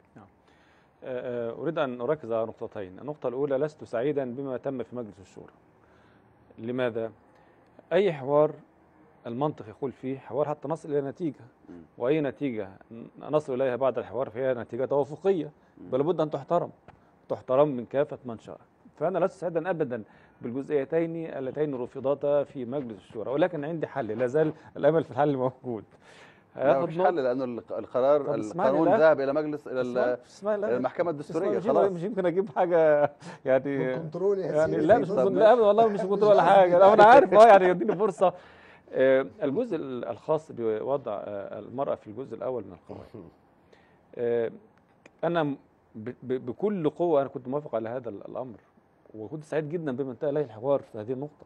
[SPEAKER 3] آه، أريد أن أركز على نقطتين النقطة الأولى لست سعيدا بما تم في مجلس الشورى لماذا؟ أي حوار المنطق يقول فيه حوار حتى نصل إلى نتيجة
[SPEAKER 2] م.
[SPEAKER 3] وأي نتيجة نصل إليها بعد الحوار فهي نتيجة توافقية بل بد أن تحترم تحترم من كافة من شارك فأنا لست سعيدا أبدا بالجزئيتين اللتين رفضتا في مجلس الشورى ولكن عندي حل لا زال الأمل في الحل موجود
[SPEAKER 2] لا
[SPEAKER 3] هياخد
[SPEAKER 2] مفيش
[SPEAKER 3] نقطة-
[SPEAKER 2] حل لانه الق- القرار
[SPEAKER 3] طب اسمعني
[SPEAKER 2] القانون
[SPEAKER 3] لا.
[SPEAKER 2] ذهب الى مجلس الى ال-
[SPEAKER 3] اسمعني- اسمعني لا.
[SPEAKER 2] إلى المحكمه الدستوريه
[SPEAKER 3] مش
[SPEAKER 2] خلاص
[SPEAKER 3] مش يمكن اجيب حاجه يعني
[SPEAKER 6] كنترول يا
[SPEAKER 3] يعني
[SPEAKER 6] سيدي
[SPEAKER 3] لا مش
[SPEAKER 2] طب
[SPEAKER 3] كنت-
[SPEAKER 2] ماشي.
[SPEAKER 3] لا والله مش كنت ولا حاجه لا انا عارف اه يعني يديني فرصه آه، الجزء ال- الخاص بوضع آه، المراه في الجزء الاول من القوانين آه، انا ب- ب- بكل قوه انا كنت موافق على هذا ال- الامر وكنت سعيد جدا بما انتهى اليه الحوار في هذه النقطه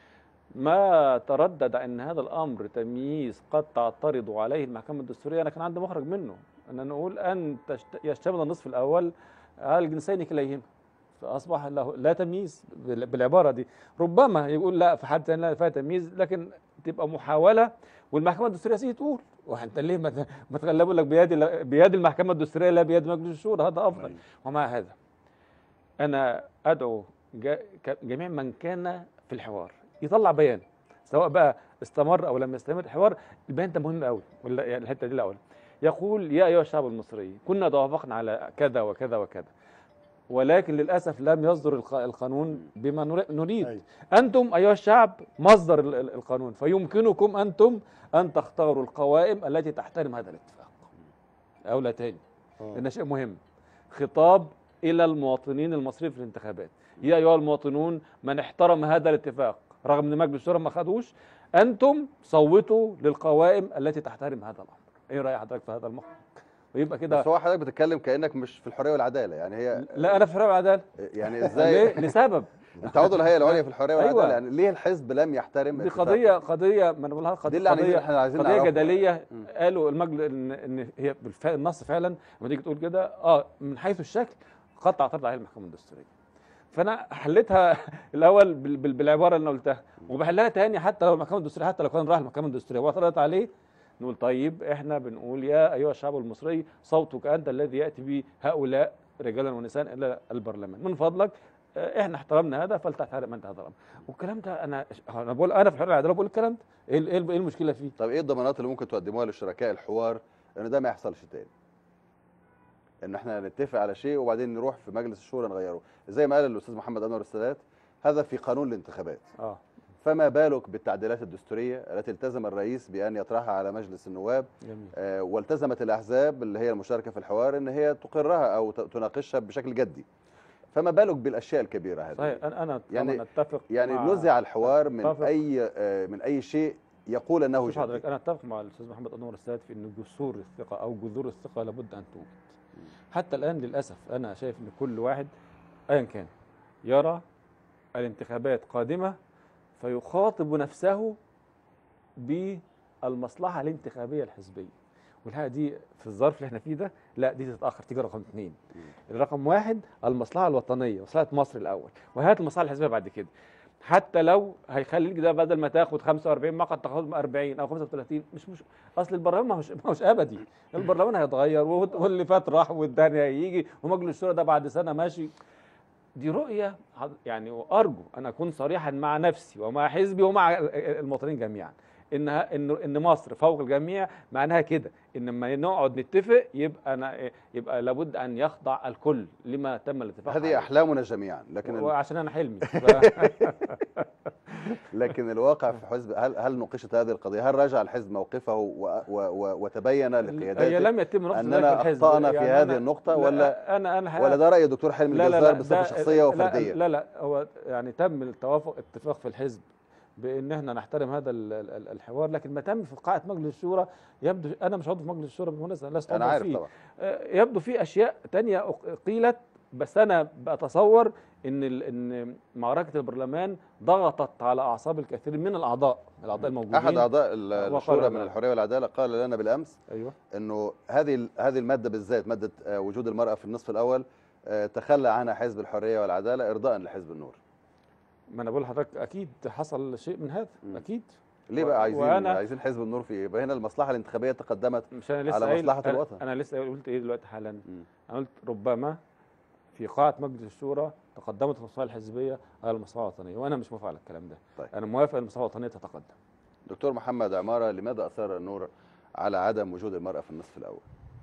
[SPEAKER 3] ما تردد ان هذا الامر تمييز قد تعترض عليه المحكمه الدستوريه انا كان عندي مخرج منه ان نقول ان تشت- يشتمل النصف الاول على الجنسين كليهما فاصبح له لا تمييز بال- بالعباره دي ربما يقول لا في حد ثاني لا فيها تمييز لكن تبقى محاوله والمحكمه الدستوريه سي تقول وانت ليه ما ت- ما تغلبوا لك بيد ال- بيد المحكمه الدستوريه لا بيد مجلس الشورى هذا افضل ومع هذا انا ادعو جا- ك- جميع من كان في الحوار يطلع بيان سواء بقى استمر او لم يستمر الحوار البيان ده مهم قوي ولا يعني الحته دي الاول يقول يا ايها الشعب المصري كنا توافقنا على كذا وكذا وكذا ولكن للاسف لم يصدر الق- القانون بما نر- نريد
[SPEAKER 6] أيوة.
[SPEAKER 3] انتم ايها الشعب مصدر ال- ال- القانون فيمكنكم انتم ان تختاروا القوائم التي تحترم هذا الاتفاق اولى تاني لان شيء مهم خطاب الى المواطنين المصريين في الانتخابات يا ايها المواطنون من احترم هذا الاتفاق رغم ان مجلس الشورى ما خدوش انتم صوتوا للقوائم التي تحترم هذا الامر ايه راي حضرتك في هذا المحور ويبقى كده
[SPEAKER 2] بس هو حضرتك بتتكلم كانك مش في الحريه والعداله يعني هي
[SPEAKER 3] لا انا في الحريه والعداله
[SPEAKER 2] يعني ازاي
[SPEAKER 3] ليه لسبب
[SPEAKER 2] انت عضو الهيئه العليا في الحريه
[SPEAKER 3] أيوة.
[SPEAKER 2] والعداله يعني ليه الحزب لم يحترم
[SPEAKER 3] دي
[SPEAKER 2] اتفاق؟
[SPEAKER 3] قضيه قضيه ما انا بقولها
[SPEAKER 2] دي
[SPEAKER 3] قضيه
[SPEAKER 2] اللي عايزين-
[SPEAKER 3] قضيه,
[SPEAKER 2] احنا عايزين
[SPEAKER 3] قضية
[SPEAKER 2] نعرفها.
[SPEAKER 3] جدليه
[SPEAKER 2] مم.
[SPEAKER 3] قالوا المجلس ان ان هي بالف- النص فعلا لما تيجي تقول كده اه من حيث الشكل قد تعترض عليها المحكمه الدستوريه فانا حليتها الاول بال- بال- بالعباره اللي انا قلتها وبحلها تاني حتى لو المحكمه الدستوريه حتى لو كان راح المحكمه الدستوريه واعترضت عليه نقول طيب احنا بنقول يا ايها الشعب المصري صوتك انت الذي ياتي به هؤلاء رجالا ونساء الى البرلمان من فضلك آه، احنا احترمنا هذا فلتحترم انت هذا الامر والكلام ده انا انا بقول انا في الحريه والعداله بقول الكلام ده ايه ال- ايه ال- إيه المشكله فيه
[SPEAKER 2] طب ايه الضمانات اللي ممكن تقدموها للشركاء الحوار ان ده ما يحصلش تاني ان احنا نتفق على شيء وبعدين نروح في مجلس الشورى نغيره زي ما قال الاستاذ محمد انور السادات هذا في قانون الانتخابات
[SPEAKER 3] اه
[SPEAKER 2] فما بالك بالتعديلات الدستوريه التي التزم الرئيس بان يطرحها على مجلس النواب
[SPEAKER 3] جميل
[SPEAKER 2] آه، والتزمت الاحزاب اللي هي المشاركه في الحوار ان هي تقرها او ت- تناقشها بشكل جدي فما بالك بالاشياء الكبيره هذه
[SPEAKER 3] صحيح انا انا
[SPEAKER 2] يعني-
[SPEAKER 3] يعني اتفق
[SPEAKER 2] يعني
[SPEAKER 3] مع-
[SPEAKER 2] نزع الحوار من
[SPEAKER 3] أتفق.
[SPEAKER 2] اي آه، من اي شيء يقول انه
[SPEAKER 3] شوف
[SPEAKER 2] جدي
[SPEAKER 3] حضرتك انا اتفق مع الاستاذ محمد انور السادات في ان جسور الثقه او جذور الثقه لابد ان توجد حتى الان للاسف انا شايف ان كل واحد ايا كان يرى الانتخابات قادمه فيخاطب نفسه بالمصلحه الانتخابيه الحزبيه والحقيقه دي في الظرف اللي احنا فيه ده لا دي تتاخر تيجي رقم اثنين الرقم واحد المصلحه الوطنيه مصلحه مصر الاول وهات المصلحه الحزبيه بعد كده حتى لو هيخليك ده بدل ما تاخد 45 مقعد تاخد 40 او 35 مش مش اصل البرلمان ما هوش ما هوش ابدي البرلمان هيتغير وهو- واللي فات راح والثاني هيجي ومجلس الشورى ده بعد سنه ماشي دي رؤيه حض- يعني وارجو ان اكون صريحا مع نفسي ومع حزبي ومع المواطنين جميعا انها ان ان مصر فوق الجميع معناها كده ان لما نقعد نتفق يبقى أنا يبقى لابد ان يخضع الكل لما تم الاتفاق
[SPEAKER 2] هذه
[SPEAKER 3] عليه.
[SPEAKER 2] احلامنا جميعا لكن ال...
[SPEAKER 3] وعشان انا حلمي ف...
[SPEAKER 2] لكن الواقع في حزب هل هل ناقشت هذه القضيه؟ هل رجع الحزب موقفه و... و... و... وتبين
[SPEAKER 3] هي
[SPEAKER 2] لقياداته
[SPEAKER 3] لم يتم نقص
[SPEAKER 2] أننا
[SPEAKER 3] ذلك الحزب.
[SPEAKER 2] أخطأنا في
[SPEAKER 3] يعني
[SPEAKER 2] هذه
[SPEAKER 3] أنا-
[SPEAKER 2] النقطة
[SPEAKER 3] لا،
[SPEAKER 2] ولا-
[SPEAKER 3] انا انا
[SPEAKER 2] ولا ده راي الدكتور حلمي
[SPEAKER 3] لا لا
[SPEAKER 2] الجزار
[SPEAKER 3] لا
[SPEAKER 2] بصفه
[SPEAKER 3] ده-
[SPEAKER 2] شخصيه
[SPEAKER 3] لا
[SPEAKER 2] وفرديه؟
[SPEAKER 3] لا لا هو يعني تم التوافق اتفاق في الحزب بان احنا نحترم هذا ال- ال- الحوار لكن ما تم في قاعه مجلس الشورى يبدو انا مش عضو في مجلس الشورى بالمناسبه لست
[SPEAKER 2] انا
[SPEAKER 3] عضو
[SPEAKER 2] عارف
[SPEAKER 3] فيه
[SPEAKER 2] طبعا
[SPEAKER 3] آه، يبدو في اشياء تانية أق- قيلت بس انا بتصور ان ال- ان معركه البرلمان ضغطت على اعصاب الكثير من الاعضاء الاعضاء الموجودين
[SPEAKER 2] احد اعضاء ال-
[SPEAKER 3] وقال
[SPEAKER 2] الشورى من
[SPEAKER 3] هذا.
[SPEAKER 2] الحريه والعداله قال لنا بالامس
[SPEAKER 3] ايوه
[SPEAKER 2] انه هذه ال- هذه الماده بالذات ماده آه، وجود المراه في النصف الاول آه، تخلى عنها حزب الحريه والعداله ارضاء لحزب النور
[SPEAKER 3] ما انا بقول لحضرتك اكيد حصل شيء من هذا
[SPEAKER 2] مم.
[SPEAKER 3] اكيد
[SPEAKER 2] ليه
[SPEAKER 3] و-
[SPEAKER 2] بقى عايزين
[SPEAKER 3] وأنا-
[SPEAKER 2] عايزين حزب النور في ايه يبقى هنا المصلحه الانتخابيه تقدمت
[SPEAKER 3] مش انا لسه
[SPEAKER 2] على
[SPEAKER 3] قايل-
[SPEAKER 2] مصلحة
[SPEAKER 3] أنا-
[SPEAKER 2] الوطن.
[SPEAKER 3] انا لسه قلت ايه دلوقتي حالا
[SPEAKER 2] مم.
[SPEAKER 3] انا قلت ربما في قاعه مجلس الشورى تقدمت المصلحه الحزبيه على المصلحه الوطنيه وانا مش موافق على الكلام ده
[SPEAKER 2] طيب.
[SPEAKER 3] انا موافق ان المصلحه الوطنيه تتقدم
[SPEAKER 2] دكتور محمد عماره لماذا اصر النور على عدم وجود المراه في النصف الاول؟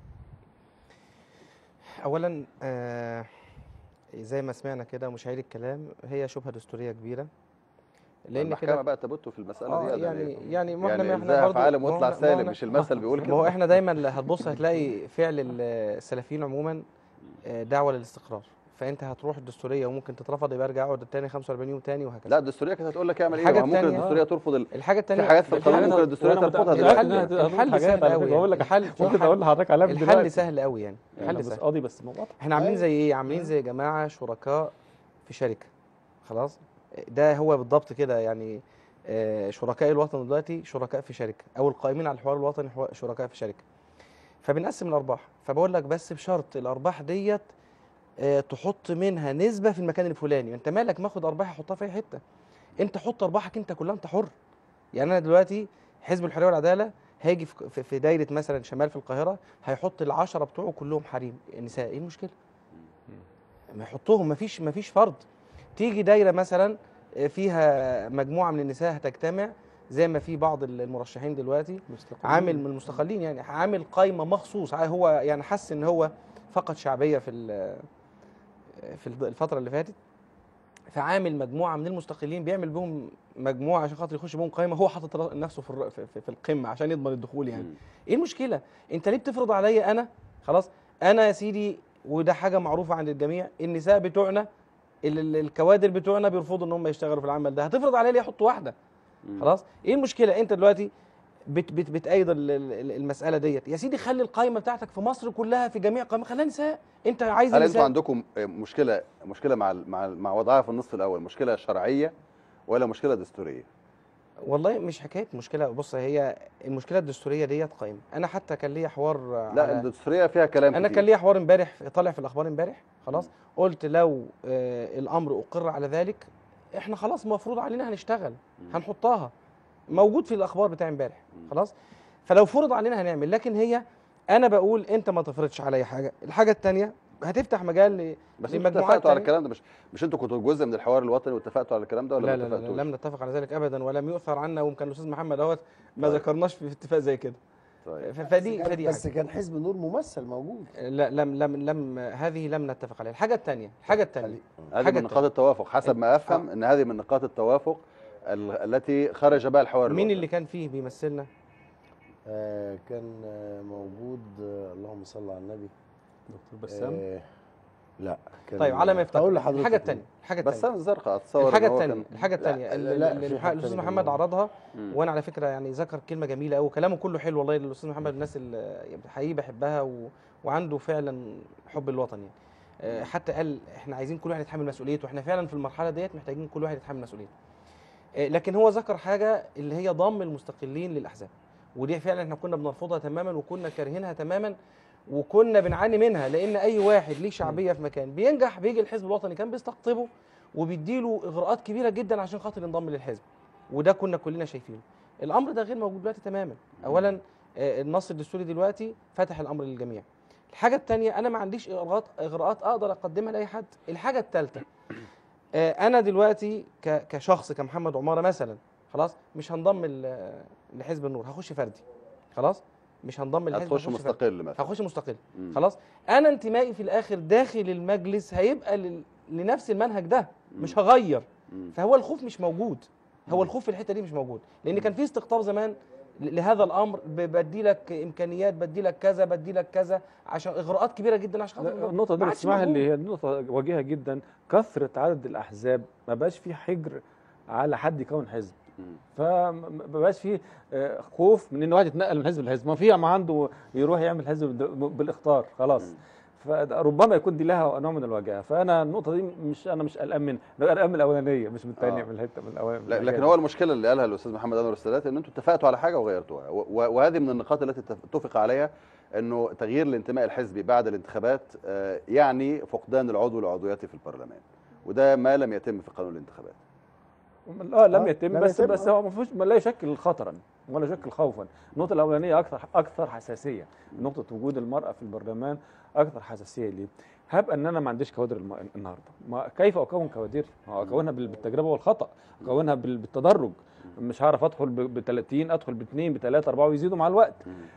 [SPEAKER 4] اولا آه زي ما سمعنا كده مش هعيد الكلام هي شبهه دستوريه كبيره لان
[SPEAKER 2] المحكمه
[SPEAKER 4] كده
[SPEAKER 2] بقى تبت في المساله
[SPEAKER 4] آه
[SPEAKER 2] دي
[SPEAKER 4] يعني يعني ما احنا
[SPEAKER 2] يعني
[SPEAKER 4] ما احنا
[SPEAKER 2] إلزاها
[SPEAKER 4] برضه
[SPEAKER 2] في عالم
[SPEAKER 4] ما هو
[SPEAKER 2] واطلع
[SPEAKER 4] إحنا- ما هو
[SPEAKER 2] سالم
[SPEAKER 4] إحنا-
[SPEAKER 2] مش المثل بيقول
[SPEAKER 4] ما هو
[SPEAKER 2] كده
[SPEAKER 4] احنا دايما هتبص هتلاقي فعل ال- السلفيين عموما آه، دعوه للاستقرار فانت هتروح الدستوريه وممكن تترفض يبقى ارجع اقعد التاني 45 يوم تاني وهكذا
[SPEAKER 2] لا الدستوريه كانت هتقول لك اعمل ايه
[SPEAKER 4] الحاجة
[SPEAKER 2] ما ممكن
[SPEAKER 4] التانية-
[SPEAKER 2] الدستوريه ترفض ال...
[SPEAKER 4] الحاجه
[SPEAKER 2] في
[SPEAKER 4] الثانيه
[SPEAKER 2] حاجات في القانون ممكن الدستوريه
[SPEAKER 3] وأنا
[SPEAKER 2] ترفضها
[SPEAKER 3] متأكد
[SPEAKER 2] دلوقتي
[SPEAKER 3] إنها
[SPEAKER 4] الحل-
[SPEAKER 3] هتقول
[SPEAKER 4] الحل
[SPEAKER 3] حاجات
[SPEAKER 4] سهل
[SPEAKER 3] على
[SPEAKER 4] أوي
[SPEAKER 3] فكرة. بقول لك
[SPEAKER 4] الحل-
[SPEAKER 3] ممكن
[SPEAKER 4] الحل-
[SPEAKER 3] اقول لحضرتك عليها من
[SPEAKER 4] الحل
[SPEAKER 3] دلوقتي.
[SPEAKER 4] سهل قوي يعني
[SPEAKER 3] يعني
[SPEAKER 4] الحل
[SPEAKER 3] بس
[SPEAKER 4] سهل
[SPEAKER 3] قاضي بس موضوع
[SPEAKER 4] احنا عاملين زي ايه عاملين زي جماعه شركاء في شركه خلاص ده هو بالضبط كده يعني آه، شركاء الوطن دلوقتي شركاء في شركه او القائمين على الحوار الوطني حوا- شركاء في شركه فبنقسم الارباح فبقول لك بس بشرط الارباح ديت آه، تحط منها نسبه في المكان الفلاني انت مالك ماخد ارباح احطها في اي حته انت حط ارباحك انت كلها انت حر يعني انا دلوقتي حزب الحريه والعداله هيجي في- في في دايره مثلا شمال في القاهره هيحط العشرة بتوعه كلهم حريم نساء ايه المشكله ما يحطهم مفيش مفيش فرض تيجي دايره مثلا فيها مجموعه من النساء هتجتمع زي ما في بعض المرشحين دلوقتي
[SPEAKER 3] مستقلين.
[SPEAKER 4] عامل من المستقلين يعني عامل قايمه مخصوص ع- هو يعني حس ان هو فقد شعبيه في ال- في الد- الفتره اللي فاتت فعامل مجموعه من المستقلين بيعمل بهم مجموعه عشان خاطر يخش بهم قائمه هو حاطط را- نفسه في, الر- في, في, في القمه عشان يضمن الدخول يعني
[SPEAKER 2] مم.
[SPEAKER 4] ايه المشكله انت ليه بتفرض عليا انا خلاص انا يا سيدي وده حاجه معروفه عند الجميع النساء بتوعنا ال- ال- الكوادر بتوعنا بيرفضوا ان هم يشتغلوا في العمل ده هتفرض عليا ليه احط واحده
[SPEAKER 2] مم.
[SPEAKER 4] خلاص ايه المشكله انت دلوقتي بت بت بتأيد ال- ال- المساله ديت يا سيدي خلي القائمه بتاعتك في مصر كلها في جميع قائمة خليها نساء انت عايز
[SPEAKER 2] هل انتم
[SPEAKER 4] النساء
[SPEAKER 2] عندكم مشكله مشكله مع ال- مع ال- مع وضعها في النصف الاول مشكله شرعيه ولا مشكله دستوريه
[SPEAKER 4] والله مش حكايه مشكله بص هي المشكله الدستوريه ديت قائمه انا حتى كان ليا حوار
[SPEAKER 2] لا
[SPEAKER 4] على-
[SPEAKER 2] الدستوريه فيها كلام
[SPEAKER 4] انا
[SPEAKER 2] كتير.
[SPEAKER 4] كان ليا حوار امبارح طالع في الاخبار امبارح خلاص قلت لو آه الامر اقر على ذلك احنا خلاص مفروض علينا هنشتغل هنحطها موجود في الاخبار بتاع امبارح خلاص فلو فرض علينا هنعمل لكن هي انا بقول انت ما تفرضش عليا حاجه الحاجه الثانيه هتفتح مجال ل-
[SPEAKER 2] بس انتوا
[SPEAKER 4] لمجموعات
[SPEAKER 2] اتفقتوا على
[SPEAKER 4] تانية.
[SPEAKER 2] الكلام ده مش مش انتوا كنتوا جزء من الحوار الوطني واتفقتوا على الكلام ده ولا
[SPEAKER 4] لا
[SPEAKER 2] ما
[SPEAKER 4] لا, لا,
[SPEAKER 2] اتفقتوش؟
[SPEAKER 4] لا لم نتفق على ذلك ابدا ولم يؤثر عنا ويمكن الاستاذ محمد اهوت ما
[SPEAKER 2] طيب.
[SPEAKER 4] ذكرناش في اتفاق زي كده
[SPEAKER 2] طيب
[SPEAKER 4] ف- فدي
[SPEAKER 6] بس كان-
[SPEAKER 4] فدي
[SPEAKER 6] بس
[SPEAKER 4] حاجة.
[SPEAKER 6] كان حزب النور ممثل موجود
[SPEAKER 4] لا لم لم لم هذه لم نتفق عليها الحاجه الثانيه الحاجه الثانيه
[SPEAKER 2] هذه
[SPEAKER 4] حاجة
[SPEAKER 2] من نقاط التوافق حسب ما افهم ان هذه من نقاط التوافق ال- التي خرج بها الحوار
[SPEAKER 4] مين
[SPEAKER 2] الوطني.
[SPEAKER 4] اللي كان فيه بيمثلنا
[SPEAKER 6] آه كان آه موجود آه اللهم صل على النبي
[SPEAKER 3] دكتور بسام
[SPEAKER 6] آه لا كان
[SPEAKER 4] طيب على ما يفتكر
[SPEAKER 6] اقول لحضرتك
[SPEAKER 4] الحاجه الثانيه الحاجه
[SPEAKER 2] بس
[SPEAKER 4] الثانيه
[SPEAKER 2] انا الزرقاء اتصور
[SPEAKER 4] الحاجه
[SPEAKER 2] إن هو
[SPEAKER 4] الثانيه
[SPEAKER 2] كان-
[SPEAKER 4] الحاجه الثانيه
[SPEAKER 6] لا،
[SPEAKER 4] ال-
[SPEAKER 6] لا،
[SPEAKER 4] ال-
[SPEAKER 6] في
[SPEAKER 4] الح-
[SPEAKER 6] حاجة
[SPEAKER 4] الاستاذ
[SPEAKER 6] تانية
[SPEAKER 4] محمد
[SPEAKER 6] كمان.
[SPEAKER 4] عرضها
[SPEAKER 2] مم.
[SPEAKER 4] وانا على فكره يعني ذكر كلمه جميله قوي وكلامه كله حلو والله الاستاذ محمد من الناس اللي حقيقي بحبها و... وعنده فعلا حب الوطن يعني آه، حتى قال احنا عايزين كل واحد يتحمل مسؤوليته واحنا فعلا في المرحله ديت محتاجين كل واحد يتحمل مسؤوليته آه، لكن هو ذكر حاجه اللي هي ضم المستقلين للاحزاب ودي فعلا احنا كنا بنرفضها تماما وكنا كارهينها تماما وكنا بنعاني منها لان اي واحد ليه شعبيه في مكان بينجح بيجي الحزب الوطني كان بيستقطبه وبيديله اغراءات كبيره جدا عشان خاطر ينضم للحزب وده كنا كلنا شايفينه الامر ده غير موجود دلوقتي تماما اولا آه، النص الدستوري دلوقتي فتح الامر للجميع الحاجه الثانيه انا ما عنديش اغراءات اغراءات اقدر اقدمها لاي حد الحاجه الثالثه انا دلوقتي ك- كشخص كمحمد عماره مثلا خلاص مش هنضم ل- لحزب النور هخش فردي خلاص مش هنضم للحزب
[SPEAKER 2] هتخش
[SPEAKER 4] هخش فردي.
[SPEAKER 2] مستقل مثلا
[SPEAKER 4] هخش مستقل
[SPEAKER 2] مم.
[SPEAKER 4] خلاص انا انتمائي في الاخر داخل المجلس هيبقى لل... لنفس المنهج ده مش هغير
[SPEAKER 2] مم.
[SPEAKER 4] فهو الخوف مش موجود هو الخوف في الحته دي مش موجود لان كان في استقطاب زمان ل- لهذا الامر ب- بدي لك امكانيات بدي لك كذا بدي لك كذا عشان اغراءات كبيره جدا عشان خاطر
[SPEAKER 3] لا، النقطة دي
[SPEAKER 4] ما
[SPEAKER 3] اللي
[SPEAKER 4] عادش
[SPEAKER 3] تسمعها
[SPEAKER 4] موجود.
[SPEAKER 3] اللي هي نقطة وجيهة جدا كثرة عدد الأحزاب ما بقاش في حجر على حد يكون حزب
[SPEAKER 2] مم.
[SPEAKER 3] فما بقاش في آه، خوف من ان واحد يتنقل من حزب لحزب ما في ما عنده يروح يعمل حزب د- بالاختار خلاص فربما يكون دي لها نوع من الوجاهه فانا النقطه دي مش انا مش قلقان منها انا قلقان من الاولانيه مش من الثانيه
[SPEAKER 2] آه.
[SPEAKER 3] من الحته من الاولانيه
[SPEAKER 2] لا لكن هو المشكله اللي قالها الاستاذ محمد انور السادات ان انتوا اتفقتوا على حاجه وغيرتوها و- و- وهذه من النقاط التي اتف- اتفق عليها انه تغيير الانتماء الحزبي بعد الانتخابات آه، يعني فقدان العضو العضويته في البرلمان وده ما لم يتم في قانون الانتخابات
[SPEAKER 3] اه لم
[SPEAKER 6] آه،
[SPEAKER 3] يتم
[SPEAKER 6] لم
[SPEAKER 3] بس
[SPEAKER 6] يتم،
[SPEAKER 3] بس
[SPEAKER 6] آه.
[SPEAKER 3] هو ما فيهوش ما لا يشكل خطرا ولا يشكل خوفا النقطه الاولانيه اكثر اكثر حساسيه نقطه وجود المراه في البرلمان اكثر حساسيه ليه هب ان انا ما عنديش كوادر الم- النهارده ما كيف اكون كوادر ما هو اكونها بال- بالتجربه والخطا اكونها بال- بالتدرج مش هعرف ادخل ب 30 ادخل باثنين بثلاثه اربعه ويزيدوا مع الوقت